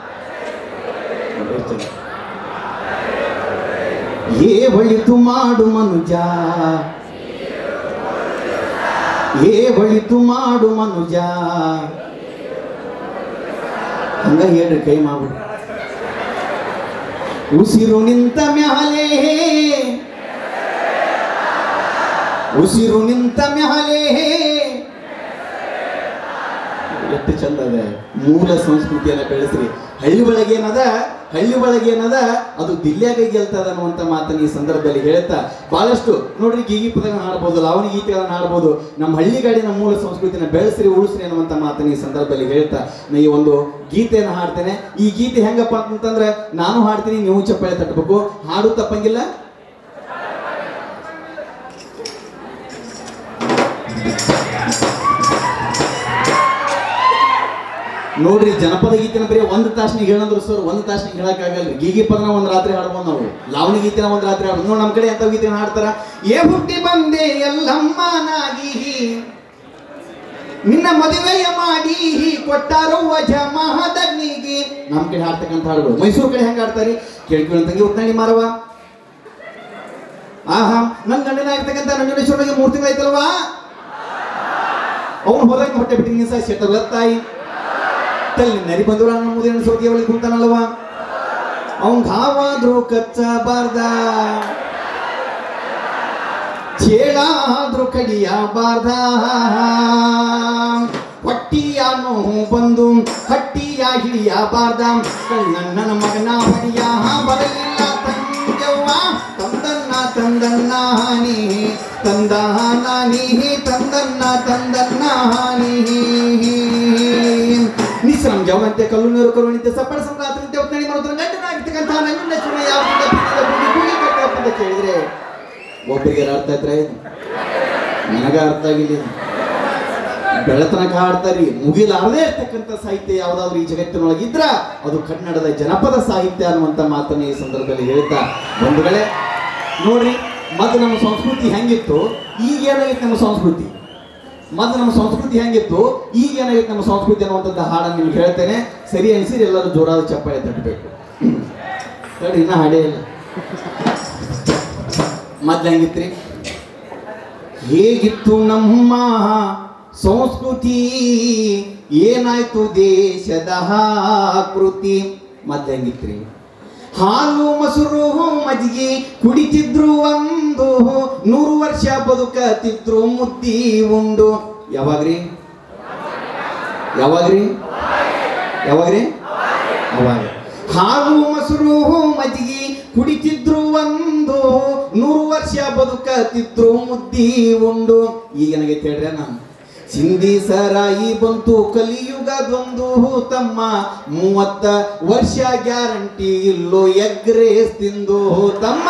S2: ಏ ಒಳಿತು ಮಾಡು ಮನುಜ ಏ ಒಳಿತು ಮಾಡು ಮನುಜ ಹಂಗ ಹೇಳ್ರಿ ಕೈ ಮಾಡ್ಬಿಡ್ರಿ ಉಸಿರು ನಿಂತ ಮ್ಯಾಲೆ ಉಸಿರು ನಿಂತ ಮ್ಯಾಲೆ ಎಷ್ಟು ಚಂದ ಅದ ಮೂಲ ಸಂಸ್ಕೃತಿಯನ್ನ ಬೆಳೆಸ್ರಿ ಹಳ್ಳಿ ಒಳಗೆ ಏನದ ಹಳ್ಳಿ ಒಳಗೆ ಏನದ ಅದು ದಿಲ್ಯಾಗ ಗೆಲ್ತದ ಅನ್ನುವಂತ ಮಾತನ್ನ ಈ ಸಂದರ್ಭದಲ್ಲಿ ಹೇಳ್ತಾ ಬಹಳಷ್ಟು ನೋಡ್ರಿ ಗೀಗಿ ಪದಗಳನ್ನ ಹಾಡ್ಬೋದು ಲಾವಣಿ ಗೀತೆಗಳನ್ನ ಹಾಡ್ಬೋದು ನಮ್ಮ ಹಳ್ಳಿಗಾಡಿನ ಮೂಲ ಸಂಸ್ಕೃತಿನ ಬೆಳೆಸ್ರಿ ಉಳಿಸ್ರಿ ಅನ್ನುವಂತ ಮಾತನ್ನ ಈ ಸಂದರ್ಭದಲ್ಲಿ ಹೇಳ್ತಾ ನಾ ಈ ಒಂದು ಗೀತೆಯನ್ನು ಹಾಡ್ತೇನೆ ಈ ಗೀತೆ ಹೆಂಗಪ್ಪ ಅಂತಂದ್ರೆ ನಾನು ಹಾಡ್ತೀನಿ ನೀವು ಚಪ್ಪಾಳೆ ತಟ್ಟಬೇಕು ಹಾಡು ತಪ್ಪಂಗಿಲ್ಲ ನೋಡ್ರಿ ಜನಪದ ಗೀತೆನ ಬರೀ ಒಂದು ತಾಸ್ನಿಗೆ ಹೇಳಂದ್ರು ಸರ್ ಒಂದು ತಾಸ್ನಿಗೆ ಹೇಳಕ್ಕಾಗಲ್ಲ ಗೀಗಿ ಪದನ ಒಂದು ರಾತ್ರಿ ಹಾಡ್ಬೋದು ನಾವು ಲಾವಣಿ ಗೀತೆನ ಒಂದು ರಾತ್ರಿ ಹಾಡ್ಬೋದು ನೋಡಿ ನಮ್ಮ ಕಡೆ ಎಂತ ಗೀತೆನ ಹಾಡ್ತಾರ ಏ ಹುಟ್ಟಿ ಬಂದೆ ಎಲ್ಲಮ್ಮನಾಗಿ ನಿನ್ನ ಮದುವೆಯ ಮಾಡಿ ಕೊಟ್ಟಾರೋ ವಜ ಮಹದಗ್ನಿಗೆ ನಮ್ಮ ಕಡೆ ಹಾಡ್ತಕ್ಕಂಥ ಹಾಡುಗಳು ಮೈಸೂರು ಕಡೆ ಹೆಂಗ್ ಹಾಡ್ತಾರೆ ಕೇಳ್ಕೊಳ್ಳೋ ತಂಗಿ ಉತ್ನಾಡಿ ಮಾರವ ಆಹಾ ನನ್ನ ಗಂಡನ ಆಗ್ತಕ್ಕಂಥ ನಂಜುನೇಶ್ವರನಿಗೆ ಮೂರು ತಿಂಗಳಾಯ್ತಲ್ವಾ ಅವನು ಹೋದಾಗ ಹೊಟ್ಟೆ ಬಿಟ್ಟಿನ ಸಹ ಶೆಟ್ಟ ತಾಯಿ ತಲ್ಲಿ ನರಿ ಬಂದವಳ ನನ್ನ ಮುದಿನ ಸೋತಿಯ ಬಳಿ ಕುಂತಾನಲ್ವ ಅವನ್ ಘಾವಾದ್ರೂ ಕಚ್ಚಬಾರ್ದ ಚೇಳಾದ್ರೂ ಕಡಿಯಬಾರ್ದ ಹೊಟ್ಟಿಯಾನು ಬಂದು ಹಟ್ಟಿಯ ಹಿಡಿಯಬಾರ್ದ ಕಣ್ಣಣ್ಣನ ಮಗನ ಹೊಡಿಯ ಬರಲಿಲ್ಲ ತಂದೆವ್ವ ತಂದನ್ನ ತಂದನ್ನ ನೀ ತಂದನ ನೀ ತಂದನ್ನ ತಂದನ್ನ ನೀ ನಿಶ್ರಮ ಜವಂತೆ ಕಲ್ಲು ನೀರು ಕರುಣಿತೆ ಸಪ್ಪಳ ಸಂಕ್ರಾಂತಿ ಒತ್ತಡಿ ಮಾಡೋದ್ರ ಗಂಟನಾಗಿರ್ತಕ್ಕಂಥ ನನ್ನ ಚುಣ ಯಾವ ಅಂತ ಕೇಳಿದ್ರೆ ಒಬ್ಬರಿಗೆ ಅರ್ಥ ಆಯ್ತಾ ಇದು ನನಗ ಅರ್ಥ ಆಗಿಲ್ಲ ಇದು. ಬೆಳತನಕ ಹಾಡ್ತಾರಿ ಮುಗಿಲಾರದೇ ಇರ್ತಕ್ಕಂಥ ಸಾಹಿತ್ಯ ಯಾವ್ದಾದ್ರು ಈ ಜಗತ್ತಿನೊಳಗೆ ಇದ್ರ ಅದು ಕನ್ನಡದ ಜನಪದ ಸಾಹಿತ್ಯ ಅನ್ನುವಂಥ ಮಾತನ್ನ ಈ ಸಂದರ್ಭದಲ್ಲಿ ಹೇಳ್ತಾ ಬಂಧುಗಳೇ ನೋಡ್ರಿ ಮೊದಲು ನಮ್ಮ ಸಂಸ್ಕೃತಿ ಹೆಂಗಿತ್ತು ಈಗ ಏನಾಗಿತ್ತು ನಮ್ಮ ಸಂಸ್ಕೃತಿ ಮೊದಲು ನಮ್ಮ ಸಂಸ್ಕೃತಿ ಹೆಂಗಿತ್ತು ಈಗ ಏನಾಗಿತ್ತು ನಮ್ಮ ಸಂಸ್ಕೃತಿ ಅನ್ನುವಂಥದ್ದು ಹಾಡನ್ನು ನಿಮ್ಗೆ ಹೇಳ್ತೇನೆ ಸರಿ ಅನಿಸಿರಿ ಎಲ್ಲರೂ ಜೋರಾದ ಚಪ್ಪಾಳೆ ತಟ್ಟಬೇಕು ನೋಡಿ ಇನ್ನ ಹಾಡೇ ಇಲ್ಲ ಮೊದ್ಲು ಹೆಂಗಿತ್ರಿ ಹೇಗಿತ್ತು ನಮ್ಮ ಸಂಸ್ಕೃತಿ ಏನಾಯ್ತು ದೇಶದ ಕೃತಿ ಮೊದ್ಲು ಹೆಂಗಿತ್ರಿ ಹಾಲು ಮೊಸರು ಮಜ್ಜಿಗೆ ಕುಡಿತಿದ್ರು ಒಂದು ನೂರು ವರ್ಷ ಬದುಕತಿದ್ರು ಮುದ್ದಿ ಉಂಡು ಯಾವಾಗ್ರಿ ಯಾವಾಗ್ರಿ ಯಾವಾಗ್ರಿ ಅವಾಗ ಹಾಲು ಮೊಸರು ಮಜ್ಜಿಗೆ ಕುಡಿತಿದ್ರು ಒಂದು ನೂರು ವರ್ಷ ಬದುಕತಿದ್ರು ಮುದ್ದಿ ಉಂಡು ಈಗ ನನಗೆ ಹೇಳ್ರೆ ನಾನು ಸಿಂಧಿ ಸರಾಯಿ ಬಂತು ಕಲಿಯುಗದೊಂದು ತಮ್ಮ ಮೂವತ್ತ ವರ್ಷ ಗ್ಯಾರಂಟಿ ಇಲ್ಲೋ ಎಗ್ರೇಸ್ ತಿಂದು ತಮ್ಮ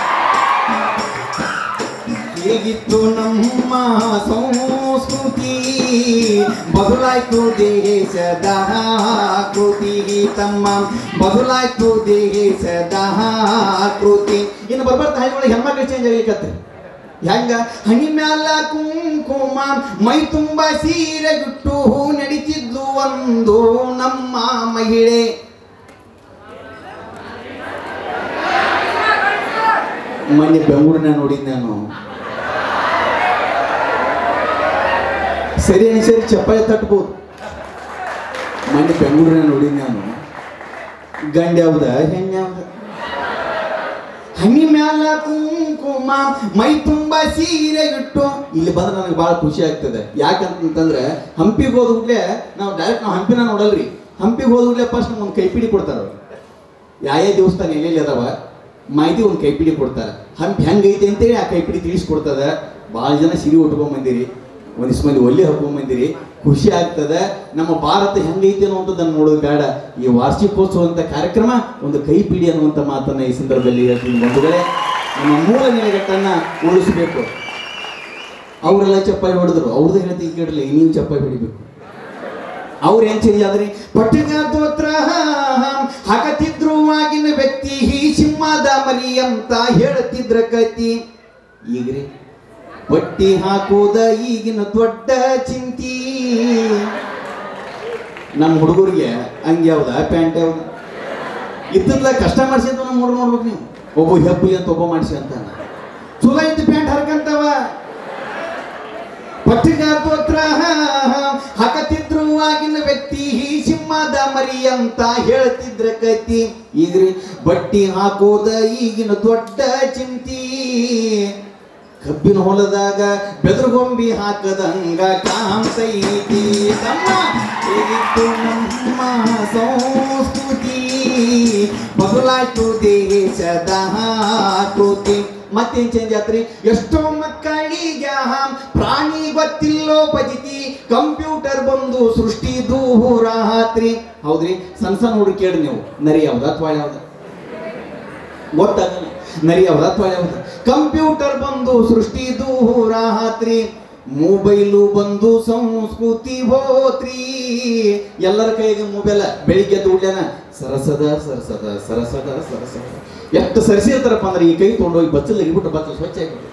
S2: ಹೇಗಿತ್ತು ನಮ್ಮ ಸಂಸ್ಕೃತಿ ಬದಲಾಯ್ತು ದೇಶದ ಕೃತಿ ತಮ್ಮ ಬದಲಾಯ್ತು ದೇಶದ ಕೃತಿ ಇನ್ನು ಬರ್ಬರ್ತಾ ಹಳ್ಳಿಗಳಿಗೆ ಹೆಣ್ಮಕ್ಳು ಚೇಂಜ್ ಆಗ್ಲಿಕ್ಕತ್ತೆ ಹೆಂಗ ಹನಿ ಮ್ಯಾಲ ಕುಂಕುಮ ಮೈ ತುಂಬ ಸೀರೆ ಗುಟ್ಟು ನಡಿತಿದ್ಲು ಒಂದು ನಮ್ಮ ಮಹಿಳೆ ಮೊನ್ನೆ ಬೆಂಗಳೂರಿನ ನೋಡಿದ್ ನಾನು ಸರಿ ಅನಿಸರಿ ಚಪ್ಪಾಳೆ ತಟ್ಬೋದು ಮೊನ್ನೆ ಬೆಂಗಳೂರಿನ ನೋಡಿದ್ ನಾನು ಗಂಡ ಯಾವ್ದ ಹೆಣ್ಣು ಯಾವ್ದ ಹನಿ ಮ್ಯಾಲ ಕುಂಕುಮ ಮೈ ತುಂಬ ಸೀರೆ ಇಟ್ಟು ಇಲ್ಲಿ ಬಂದ್ರೆ ನನಗೆ ಭಾಳ ಖುಷಿ ಆಗ್ತದೆ ಯಾಕಂತಂದ್ರೆ ಹಂಪಿಗೆ ಹೋದ್ಬಿಟ್ಲೆ ನಾವು ಡೈರೆಕ್ಟ್ ನಾವು ಹಂಪಿನ ನೋಡಲ್ರಿ ಹಂಪಿಗೆ ಹೋದ್ಬಿಟ್ಲೆ ಫಸ್ಟ್ ನಮ್ಗೆ ಒಂದು ಕೈಪಿಡಿ ಕೊಡ್ತಾರ ಅವ್ರು. ಯಾವ ಯಾವ ದೇವಸ್ಥಾನ ಎಲ್ಲೆಲ್ಲಿ ಅದಾವ ಮಾಹಿತಿ ಒಂದು ಕೈಪಿಡಿ ಕೊಡ್ತಾರೆ ಹಂಪಿ ಹೆಂಗೈತೆ ಅಂತೇಳಿ ಆ ಕೈಪಿಡಿ ತಿಳಿಸ್ಕೊಡ್ತದೆ ಭಾಳ ಜನ ಸಿರಿ ಉಟ್ಕೊಂಡ್ ಬಂದಿರಿ ಒಂದಿಷ್ಟು ಮಂದಿ ಒಲ್ಲಿ ಹಾಕೊಂಡ್ ಬಂದಿರಿ ಖುಷಿ ಆಗ್ತದೆ ನಮ್ಮ ಭಾರತ ಹೆಂಗೈತೆ ಅನ್ನುವಂಥದ್ದನ್ನು ನೋಡೋದು ಬೇಡ ಈ ವಾರ್ಷಿಕೋತ್ಸವ ಅಂತ ಕಾರ್ಯಕ್ರಮ ಒಂದು ಕೈಪಿಡಿ ಅನ್ನುವಂಥ ಮಾತನ್ನ ಈ ಸಂದರ್ಭದಲ್ಲಿ ಹೇಳ್ತೀನಿ ಬಂಧುಗಳೇ ನಮ್ಮ ಮೂಲ ನೆಲೆಗಟ್ಟನ್ನ ಉಳಿಸಬೇಕು ಅವರೆಲ್ಲ ಚಪ್ಪಾಳಿ ಹೊಡೆದ್ರು ಅವ್ರದ್ದು ಹೇಳ್ತೀನಿ ಕೇಳಲಿ ನೀವು ಚಪ್ಪಾಳಿ ಹೊಡಿಬೇಕು ಅವ್ರು ಏನ್ ಚೇಂಜ್ ಆದ್ರಿ ಪಟ್ಟಿನ ತೋತ್ರ ಹಾಕತಿದ್ರು ಆಗಿನ ವ್ಯಕ್ತಿ ಈ ಸಿಂಹದ ಮರಿ ಅಂತ ಹೇಳ್ತಿದ್ರ ಕತಿ ಈಗ್ರಿ ಬಟ್ಟಿ ಹಾಕೋದ ಈಗಿನ ದೊಡ್ಡ ಚಿಂತಿ ನಮ್ಮ ಹುಡುಗರಿಗೆ ಹಂಗೆ ಯಾವ್ದ ಪ್ಯಾಂಟ್ ಯಾವ್ದ ಇದ್ದದ್ಲ ಕಷ್ಟ ಮಾಡಿಸಿದ್ದು ನಮ್ಮ ಹುಡುಗ ನೋಡ್ಬೇಕು ನೀವು ಒಬ್ಬ ಹೆಬ್ಬಿ ಅಂತ ಒಬ್ಬ ಮಾಡಿಸಿ ಅಂತ ಚಲೋ ಇದ್ದು ಪ್ಯಾಂಟ್ ಹರ್ಕಂತವ ಪಟ್ಟಿಗಾತೋತ್ರ ಹಾಕತಿದ್ರು ಆಗಿನ ವ್ಯಕ್ತಿ ಈ ಸಿಂಹದ ಮರಿ ಅಂತ ಹೇಳ್ತಿದ್ರ ಕತಿ ಈಗ್ರಿ ಬಟ್ಟಿ ಹಾಕೋದ ಈಗಿನ ದೊಡ್ಡ ಚಿಂತಿ ಕಬ್ಬಿನ ಹೊಲದಾಗ ಬೆದರುಗೊಂಬಿ ಹಾಕದಂಗ ಕಾಂತೈತಿ ತಮ್ಮ ಹೇಗಿತ್ತು ನಮ್ಮ ಸಂಸ್ಕೃತಿ ಬದಲಾಯ್ತು ದೇಶದ ಕೃತಿ ಮತ್ತೇನ್ ಚೇಂಜ್ ಆತ್ರಿ ಎಷ್ಟೋ ಮಕ್ಕಳಿಗೆ ಪ್ರಾಣಿ ಗೊತ್ತಿಲ್ಲೋ ಪಜಿತಿ ಕಂಪ್ಯೂಟರ್ ಬಂದು ಸೃಷ್ಟಿ ದೂರ ಹಾತ್ರಿ ಹೌದ್ರಿ ಸಣ್ಣ ಸಣ್ಣ ಹುಡುಗಿ ಕೇಳಿ ನೀವು ನರಿ ಯಾವ್ದ ಅಥವಾ ಯಾವ್ದ ಗೊತ್ತಾಗಲ್ಲ ನರಿ ಯಾವ್ದ ಅಥವಾ ಯಾವ್ದ ಕಂಪ್ಯೂಟರ್ ಬಂದು ಸೃಷ್ಟಿ ದೂರ ಹಾತ್ರಿ ಮೊಬೈಲು ಬಂದು ಸಂಸ್ಕೃತಿ ಹೋತ್ರಿ ಎಲ್ಲರ ಕೈಗೆ ಮೊಬೈಲ ಬೆಳಿಗ್ಗೆ ದುಡ್ಲೇನ ಸರಸದ ಸರಸದ ಸರಸದ ಸರಸದ ಎಷ್ಟು ಸರಿಸಿರ್ತಾರಪ್ಪ ಅಂದ್ರೆ ಈ ಕೈ ತೊಗೊಂಡೋಗಿ ಬಚ್ಚಲ್ ಇಟ್ಬಿಟ್ಟು ಬಚ್ಚಲ್ ಸ್ವಚ್ಛ ಆಗಿಬಿಟ್ಟು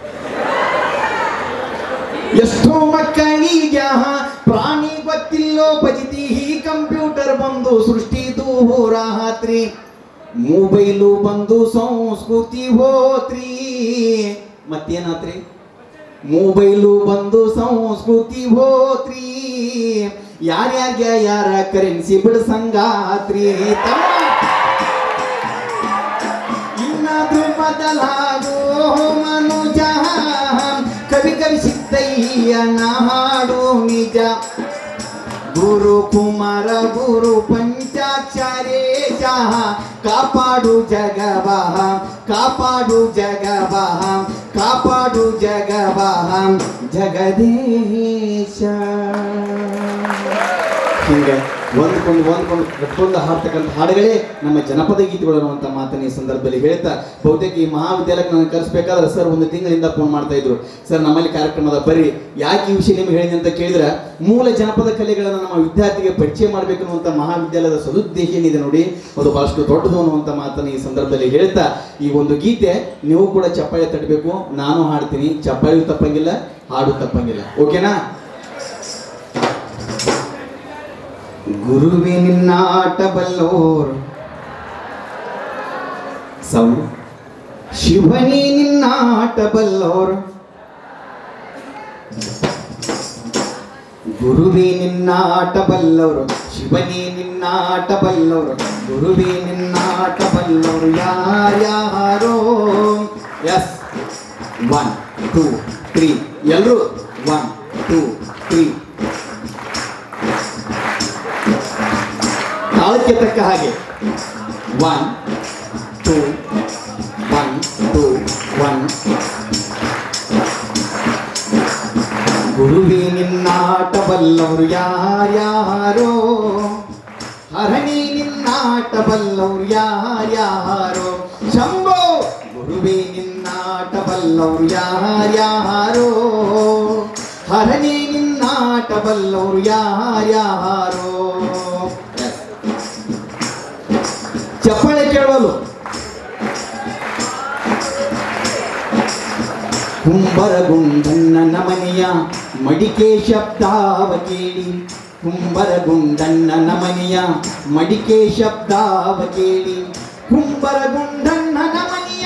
S2: ಎಷ್ಟೋ ಮಕ್ಕಳಿಗೆ ಪ್ರಾಣಿ ಗೊತ್ತಿಲ್ಲೋ ಪಜಿತಿ ಈ ಕಂಪ್ಯೂಟರ್ ಬಂದು ಸೃಷ್ಟಿ ದೂರ ಹಾತ್ರಿ ಮೊಬೈಲು ಬಂದು ಸಂಸ್ಕೃತಿ ಹೋತ್ರಿ ಮತ್ತೇನಾತ್ರಿ ಮೊಬೈಲು ಬಂದು ಸಂಸ್ಕೃತಿ ಹೋತ್ರಿ ಯಾರ್ಯಾರ್ಗೆ ಯಾರ ಕರೆನ್ಸಿ ಬಿಡ್ಸಂಗಾತ್ರಿ ತಮ್ಮ ಇನ್ನಾದ್ರೂ ಬದಲಾಗೋ ಮನುಜ ಸಿದ್ದಯ್ಯನ ಹಾಡು ನಿಜ ಗುರು ಕುಮಾರ ಗುರು ಪಂಚಾಕ್ಷರೇಶ ಕಾಪಾಡು ಜಗವಹ ಕಾಪಾಡು ಜಗವಹ ಕಾಪಾಡು ಜಗವಹ ಜಗದೀಶ ಹಿಂಗೆ ಒಂದ್ಕೊಂಡು ಒಂದ್ಕೊಂಡು ಕಟ್ಕೊಂಡು ಹಾಡ್ತಕ್ಕಂಥ ಹಾಡುಗಳೇ ನಮ್ಮ ಜನಪದ ಗೀತೆಗಳು ಅನ್ನುವಂಥ ಮಾತನ್ನ ಈ ಸಂದರ್ಭದಲ್ಲಿ ಹೇಳ್ತಾ ಬಹುತೇಕ ಈ ಮಹಾವಿದ್ಯಾಲಯಕ್ಕೆ ನಾನು ಕರೆಸ್ಬೇಕಾದ್ರೆ ಸರ್ ಒಂದು ತಿಂಗಳಿಂದ ಫೋನ್ ಮಾಡ್ತಾ ಇದ್ರು ಸರ್ ನಮ್ಮಲ್ಲಿ ಕಾರ್ಯಕ್ರಮದ ಬರ್ರಿ ಯಾಕೆ ಈ ವಿಷಯ ನಿಮ್ಗೆ ಹೇಳಿದೆ ಅಂತ ಕೇಳಿದ್ರೆ ಮೂಲ ಜನಪದ ಕಲೆಗಳನ್ನು ನಮ್ಮ ವಿದ್ಯಾರ್ಥಿಗೆ ಪರಿಚಯ ಮಾಡಬೇಕು ಅನ್ನುವಂಥ ಮಹಾವಿದ್ಯಾಲಯದ ಸದುದ್ದೇಶ ಏನಿದೆ ನೋಡಿ ಅದು ಬಹಳಷ್ಟು ದೊಡ್ಡದು ಅನ್ನುವಂಥ ಮಾತನ್ನ ಈ ಸಂದರ್ಭದಲ್ಲಿ ಹೇಳ್ತಾ ಈ ಒಂದು ಗೀತೆ ನೀವು ಕೂಡ ಚಪ್ಪಾಳೆ ತಟ್ಟಬೇಕು ನಾನು ಹಾಡ್ತೀನಿ ಚಪ್ಪಾಳೆಯೂ ತಪ್ಪಂಗಿಲ್ಲ ಹಾಡು ತಪ್ಪಂಗಿಲ್ಲ ಓಕೆನಾ ಗುರುವೆ ನಿನ್ನಾಟ ಬಲ್ಲೋರು ಸೌಂಡ್ ಶಿವನೇ ನಿನ್ನಾಟ ಬಲ್ಲೋರು ಗುರುವೇ ನಿನ್ನಾಟ ಬಲ್ಲವರು ಶಿವನೇ ನಿನ್ನಾಟ ಬಲ್ಲವರು ಗುರುವೇ ನಿನ್ನಾಟ ಬಲ್ಲವರು ಯಾರ್ಯಾರೋ ಎಸ್ ಒನ್ ಟೂ ತ್ರೀ ಎಲ್ಲರೂ ಒನ್ ಟೂ ತ್ರೀ ತಾಳಕ್ಕೆ ತಕ್ಕ ಹಾಗೆ one two one two one ಗುರುವೇ ನಿನ್ನಾಟ ಬಲ್ಲವರು ಯಾರ್ಯಾರೋ ಹರಣಿ ನಿನ್ನಾಟ ಬಲ್ಲವರು ಯಾರ್ಯಾರೋ ಶಂಭೋ ಗುರುವೇ ನಿನ್ನಾಟ ಬಲ್ಲವರು ಯಾರ್ಯಾರೋ ಹರಣಿ ನಿನ್ನಾಟ ಬಲ್ಲವರು ಯಾರ್ಯಾರೋ ಚಪ್ಪಾಳೆ ಕೇಳಲು ಕುಂಬರಗುಂಡನ್ನ ಮನೆಯ ಮಡಿಕೆ ಶಬ್ದಾವ ಕೇಳಿ ಕುಂಬರಗುಂಡನ್ನ ಮನೆಯ ಮಡಿಕೆ ಶಬ್ದಾವ ಕೇಳಿ ಕುಂಬರಗುಂಡನ್ನ ಮನೆಯ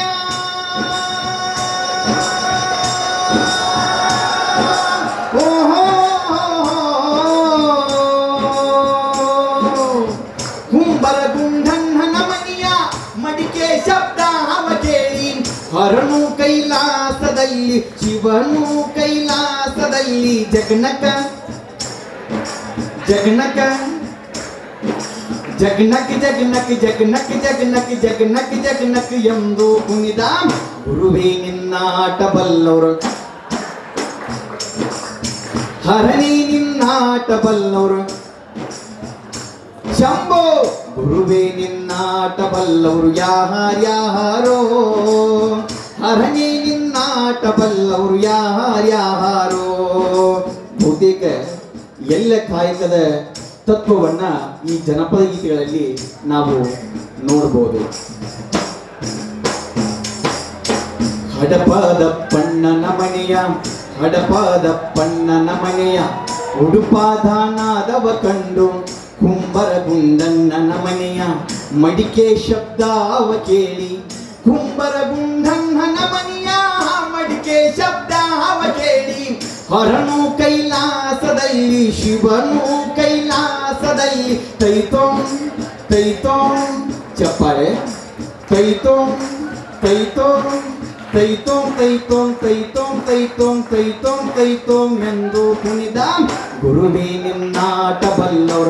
S2: ಓಹೋ ಕುಂಬರಗುಂಡನ್ನ ಮನೆಯ ಮಡಿಕೆ ಶಬ್ದ ಅವ ಕೇಳಿ ಹರನು ಕೈಲಾಸದಲ್ಲಿ ಶಿವನು ಕೈಲಾಸದಲ್ಲಿ ಜಗನಕ ಜಗನಕ ಜಗನಕ್ ಜಗನಕ್ ಜಗನಕ್ ಜಗನಕ್ ಜಗನಕ್ ಜಗನಕ್ ಎಂದು ಕುಣಿದ ಗುರುವೇ ನಿನ್ನಾಟ ಬಲ್ಲವರು ಹರಣಿ ನಿನ್ನಾಟ ಬಲ್ಲವರು ಶಂಭೋ ಗುರುವೇ ನಿನ್ನಾಟ ಬಲ್ಲವರು ಯಾರ್ಯಾರೋ ಹರಣಿ ನಿನ್ನಾಟ ಬಲ್ಲವರು ಯಾರ್ಯಾರೋ ಬಹುತೇಕ ಎಲ್ಲ ಕಾಯಕದ ತತ್ವವನ್ನ ಈ ಜನಪದ ಗೀತೆಗಳಲ್ಲಿ ನಾವು ನೋಡಬಹುದು ಹಡಪದ ಪಣ್ಣನ ಮನೆಯ ಹಡಪದ ಪಣ್ಣನ ಮನೆಯ ಉಡುಪಾದಾನಾದವ ಕಂಡು ಕುಂಬರಗುಂಡಣ್ಣನ ಮನೆಯ ಮಡಿಕೆ ಶಬ್ದ ಅವ ಕೇಳಿ ಕುಂಬರಗುಂಡಣ್ಣನ ಮನೆಯ ಮಡಿಕೆ ಶಬ್ದ ಅವ ಕೇಳಿ ಹರನು ಕೈಲಾಸದಲ್ಲಿ ಶಿವನು ಕೈಲಾಸದಲ್ಲಿ ತೈತೋಂ ತೈತೋಂ ಚಪ್ಪಾಳೆ ತೈತೋಂ ತೈತೋಂ ತೈತೋಂ ತೈತೋಂ ತೈತೋಂ ತೈತೋಂ ತೈತೋಂ ತೈತೋಂ ಎಂದು ಕುಣಿದ ಗುರುವೇ ನಿನ್ನಾಟ ಬಲ್ಲವರ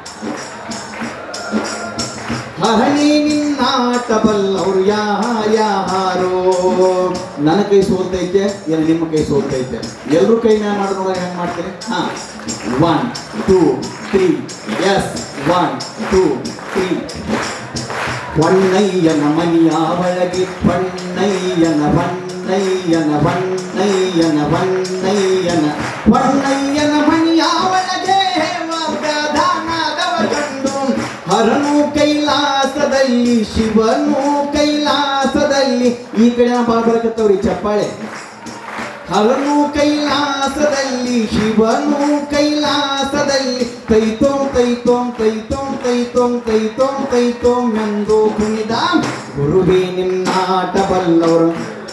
S2: ಹರಣಿ ನಿನ್ನಾಟ ಬಲ್ಲವರು ಯಾರ್ಯಾರೋ ನನ್ನ ಕೈ ಸೋಲ್ತೈತೆ ಏನು ನಿಮ್ಮ ಕೈ ಸೋಲ್ತೈತೆ ಎಲ್ಲರೂ ಕೈ ಮ್ಯಾಲ ಮಾಡೋದು ನೋಡೋಣ ಹೆಂಗ್ ಮಾಡ್ತೀರಿ ಹಾ one two three yes one two three ಹೊನ್ನಯ್ಯನ ಮನಿಯ ಒಳಗೆ ಹೊನ್ನಯ್ಯನ ಹೊನ್ನಯ್ಯನ ಹೊನ್ನಯ್ಯನ ಹೊನ್ನಯ್ಯನ ಹೊನ್ನಯ್ಯನ ಮನಿಯ ಒಳಗೆ ವಾಗ್ದಾನದವ ಕಂಡು ಹರನು ಕೈಲಾಸದಲ್ಲಿ ಶಿವನು ಕೈಲಾಸದಲ್ಲಿ ಈ ಕಡೆ ಬಾಳ ಬರಕತ್ತವ್ರಿ ಚಪ್ಪಾಳೆ ಹರನು ಕೈಲಾಸದಲ್ಲಿ ಶಿವನು ಕೈಲಾಸದಲ್ಲಿ ತೈತೋಂ ತೈತೋಂ ತೈತೋಂ ತೈತೋಂ ತೈತೋಂ ತೈತೋಂ ಎಂದು ಕುಣಿದ ಗುರುವೇ ನಿನ್ನಾಟ ಬಲ್ಲವರು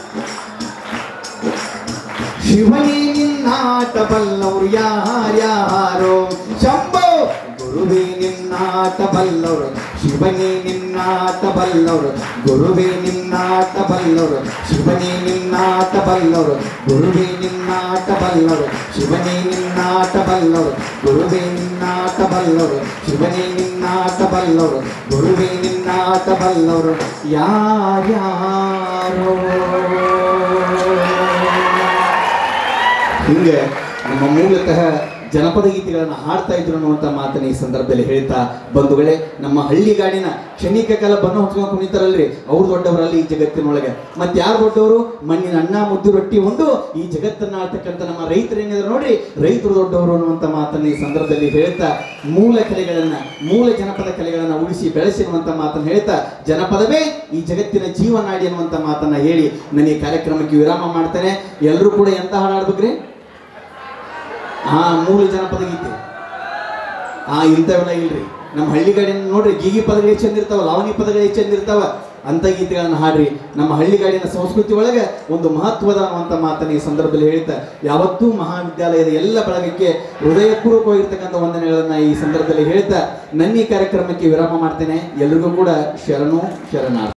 S2: ಶಿವನೇ ನಿನ್ನಾಟ ಬಲ್ಲವರು ಯಾರ್ಯಾರೋ ಶಂಭೋ ಗುರುವೇ ನಿನ್ನಾಟ ಬಲ್ಲವರು ಶಿವನೇ ನಿನ್ನ ನಿನ್ನಾಟ ಬಲ್ಲವರು ಗುರುವೇ ನಿನ್ನಾಟ ಬಲ್ಲವರು ಶಿವನೇ ನಿನ್ನಾಟ ಬಲ್ಲವರು ಗುರುವೇ ನಿನ್ನಾಟ ಬಲ್ಲವರು ಶಿವನೇ ನಿನ್ನಾಟ ಬಲ್ಲವರು ಗುರುವೇ ನಿನ್ನಾಟ ಬಲ್ಲವರು ಶಿವನೇ ನಿನ್ನಾಟ ಬಲ್ಲವರು ಗುರುವೇ ನಿನ್ನಾಟ ಬಲ್ಲವರು ಯಾರ್ಯಾರೋ ಹಿಂಗೆ ನಮ್ಮ ಮೂಲತಃ ಜನಪದ ಗೀತೆಗಳನ್ನು ಹಾಡ್ತಾ ಇದ್ರು ಅನ್ನುವಂಥ ಮಾತನ್ನ ಈ ಸಂದರ್ಭದಲ್ಲಿ ಹೇಳ್ತಾ ಬಂಧುಗಳೇ ನಮ್ಮ ಹಳ್ಳಿಗಾಡಿನ ಕ್ಷಣಿಕ ಕಾಲ ಬಣ್ಣ ಹೊಚ್ಕೊಂಡು ಕುಣಿತಾರಲ್ರಿ ಅವ್ರು ದೊಡ್ಡವರಲ್ಲಿ ಈ ಜಗತ್ತಿನೊಳಗೆ ಮತ್ತೆ ಯಾರು ದೊಡ್ಡವರು ಮಣ್ಣಿನ ಅನ್ನ ಮುದ್ದು ರೊಟ್ಟಿ ಉಂಡು ಈ ಜಗತ್ತನ್ನ ಆಳ್ತಕ್ಕಂಥ ನಮ್ಮ ರೈತರು ಏನಿದ್ರು ನೋಡ್ರಿ ರೈತರು ದೊಡ್ಡವರು ಅನ್ನುವಂಥ ಮಾತನ್ನ ಈ ಸಂದರ್ಭದಲ್ಲಿ ಹೇಳ್ತಾ ಮೂಲ ಕಲೆಗಳನ್ನ ಮೂಲ ಜನಪದ ಕಲೆಗಳನ್ನ ಉಳಿಸಿ ಬೆಳೆಸಿರುವಂತ ಮಾತನ್ನ ಹೇಳ್ತಾ ಜನಪದವೇ ಈ ಜಗತ್ತಿನ ಜೀವನಾಡಿ ಅನ್ನುವಂಥ ಮಾತನ್ನ ಹೇಳಿ ನಾನು ಈ ಕಾರ್ಯಕ್ರಮಕ್ಕೆ ವಿರಾಮ ಮಾಡ್ತೇನೆ ಎಲ್ಲರೂ ಕೂಡ ಎಂತ ಹಾಡು ಹಾಡ್ಬೇಕ್ರಿ ಆ ಮೂಲ ಜನಪದ ಗೀತೆ ಆ ಇಂಥವೆಲ್ಲ ಇಲ್ರಿ ನಮ್ಮ ಹಳ್ಳಿಗಾಡಿನ ನೋಡ್ರಿ ಗೀಗಿ ಪದಗಳು ಎಷ್ಟು ಚಂದ ಇರ್ತಾವ ಲಾವಣಿ ಪದಗಳು ಎಷ್ಟು ಚಂದ ಇರ್ತಾವ ಅಂತ ಗೀತೆಗಳನ್ನ ಹಾಡ್ರಿ ನಮ್ಮ ಹಳ್ಳಿಗಾಡಿನ ಸಂಸ್ಕೃತಿ ಒಳಗೆ ಒಂದು ಮಹತ್ವದ ಅನ್ನುವಂಥ ಮಾತನ್ನ ಈ ಸಂದರ್ಭದಲ್ಲಿ ಹೇಳ್ತಾ ಯಾವತ್ತೂ ಮಹಾವಿದ್ಯಾಲಯದ ಎಲ್ಲ ಬಳಗಕ್ಕೆ ಹೃದಯಪೂರ್ವಕವಾಗಿರ್ತಕ್ಕಂಥ ವಂದನೆಗಳನ್ನ ಈ ಸಂದರ್ಭದಲ್ಲಿ ಹೇಳ್ತಾ ನನ್ನ ಈ ಕಾರ್ಯಕ್ರಮಕ್ಕೆ ವಿರಾಮ ಮಾಡ್ತೇನೆ ಎಲ್ರಿಗೂ ಕೂಡ ಶರಣು ಶರಣಾರ್ಥಿ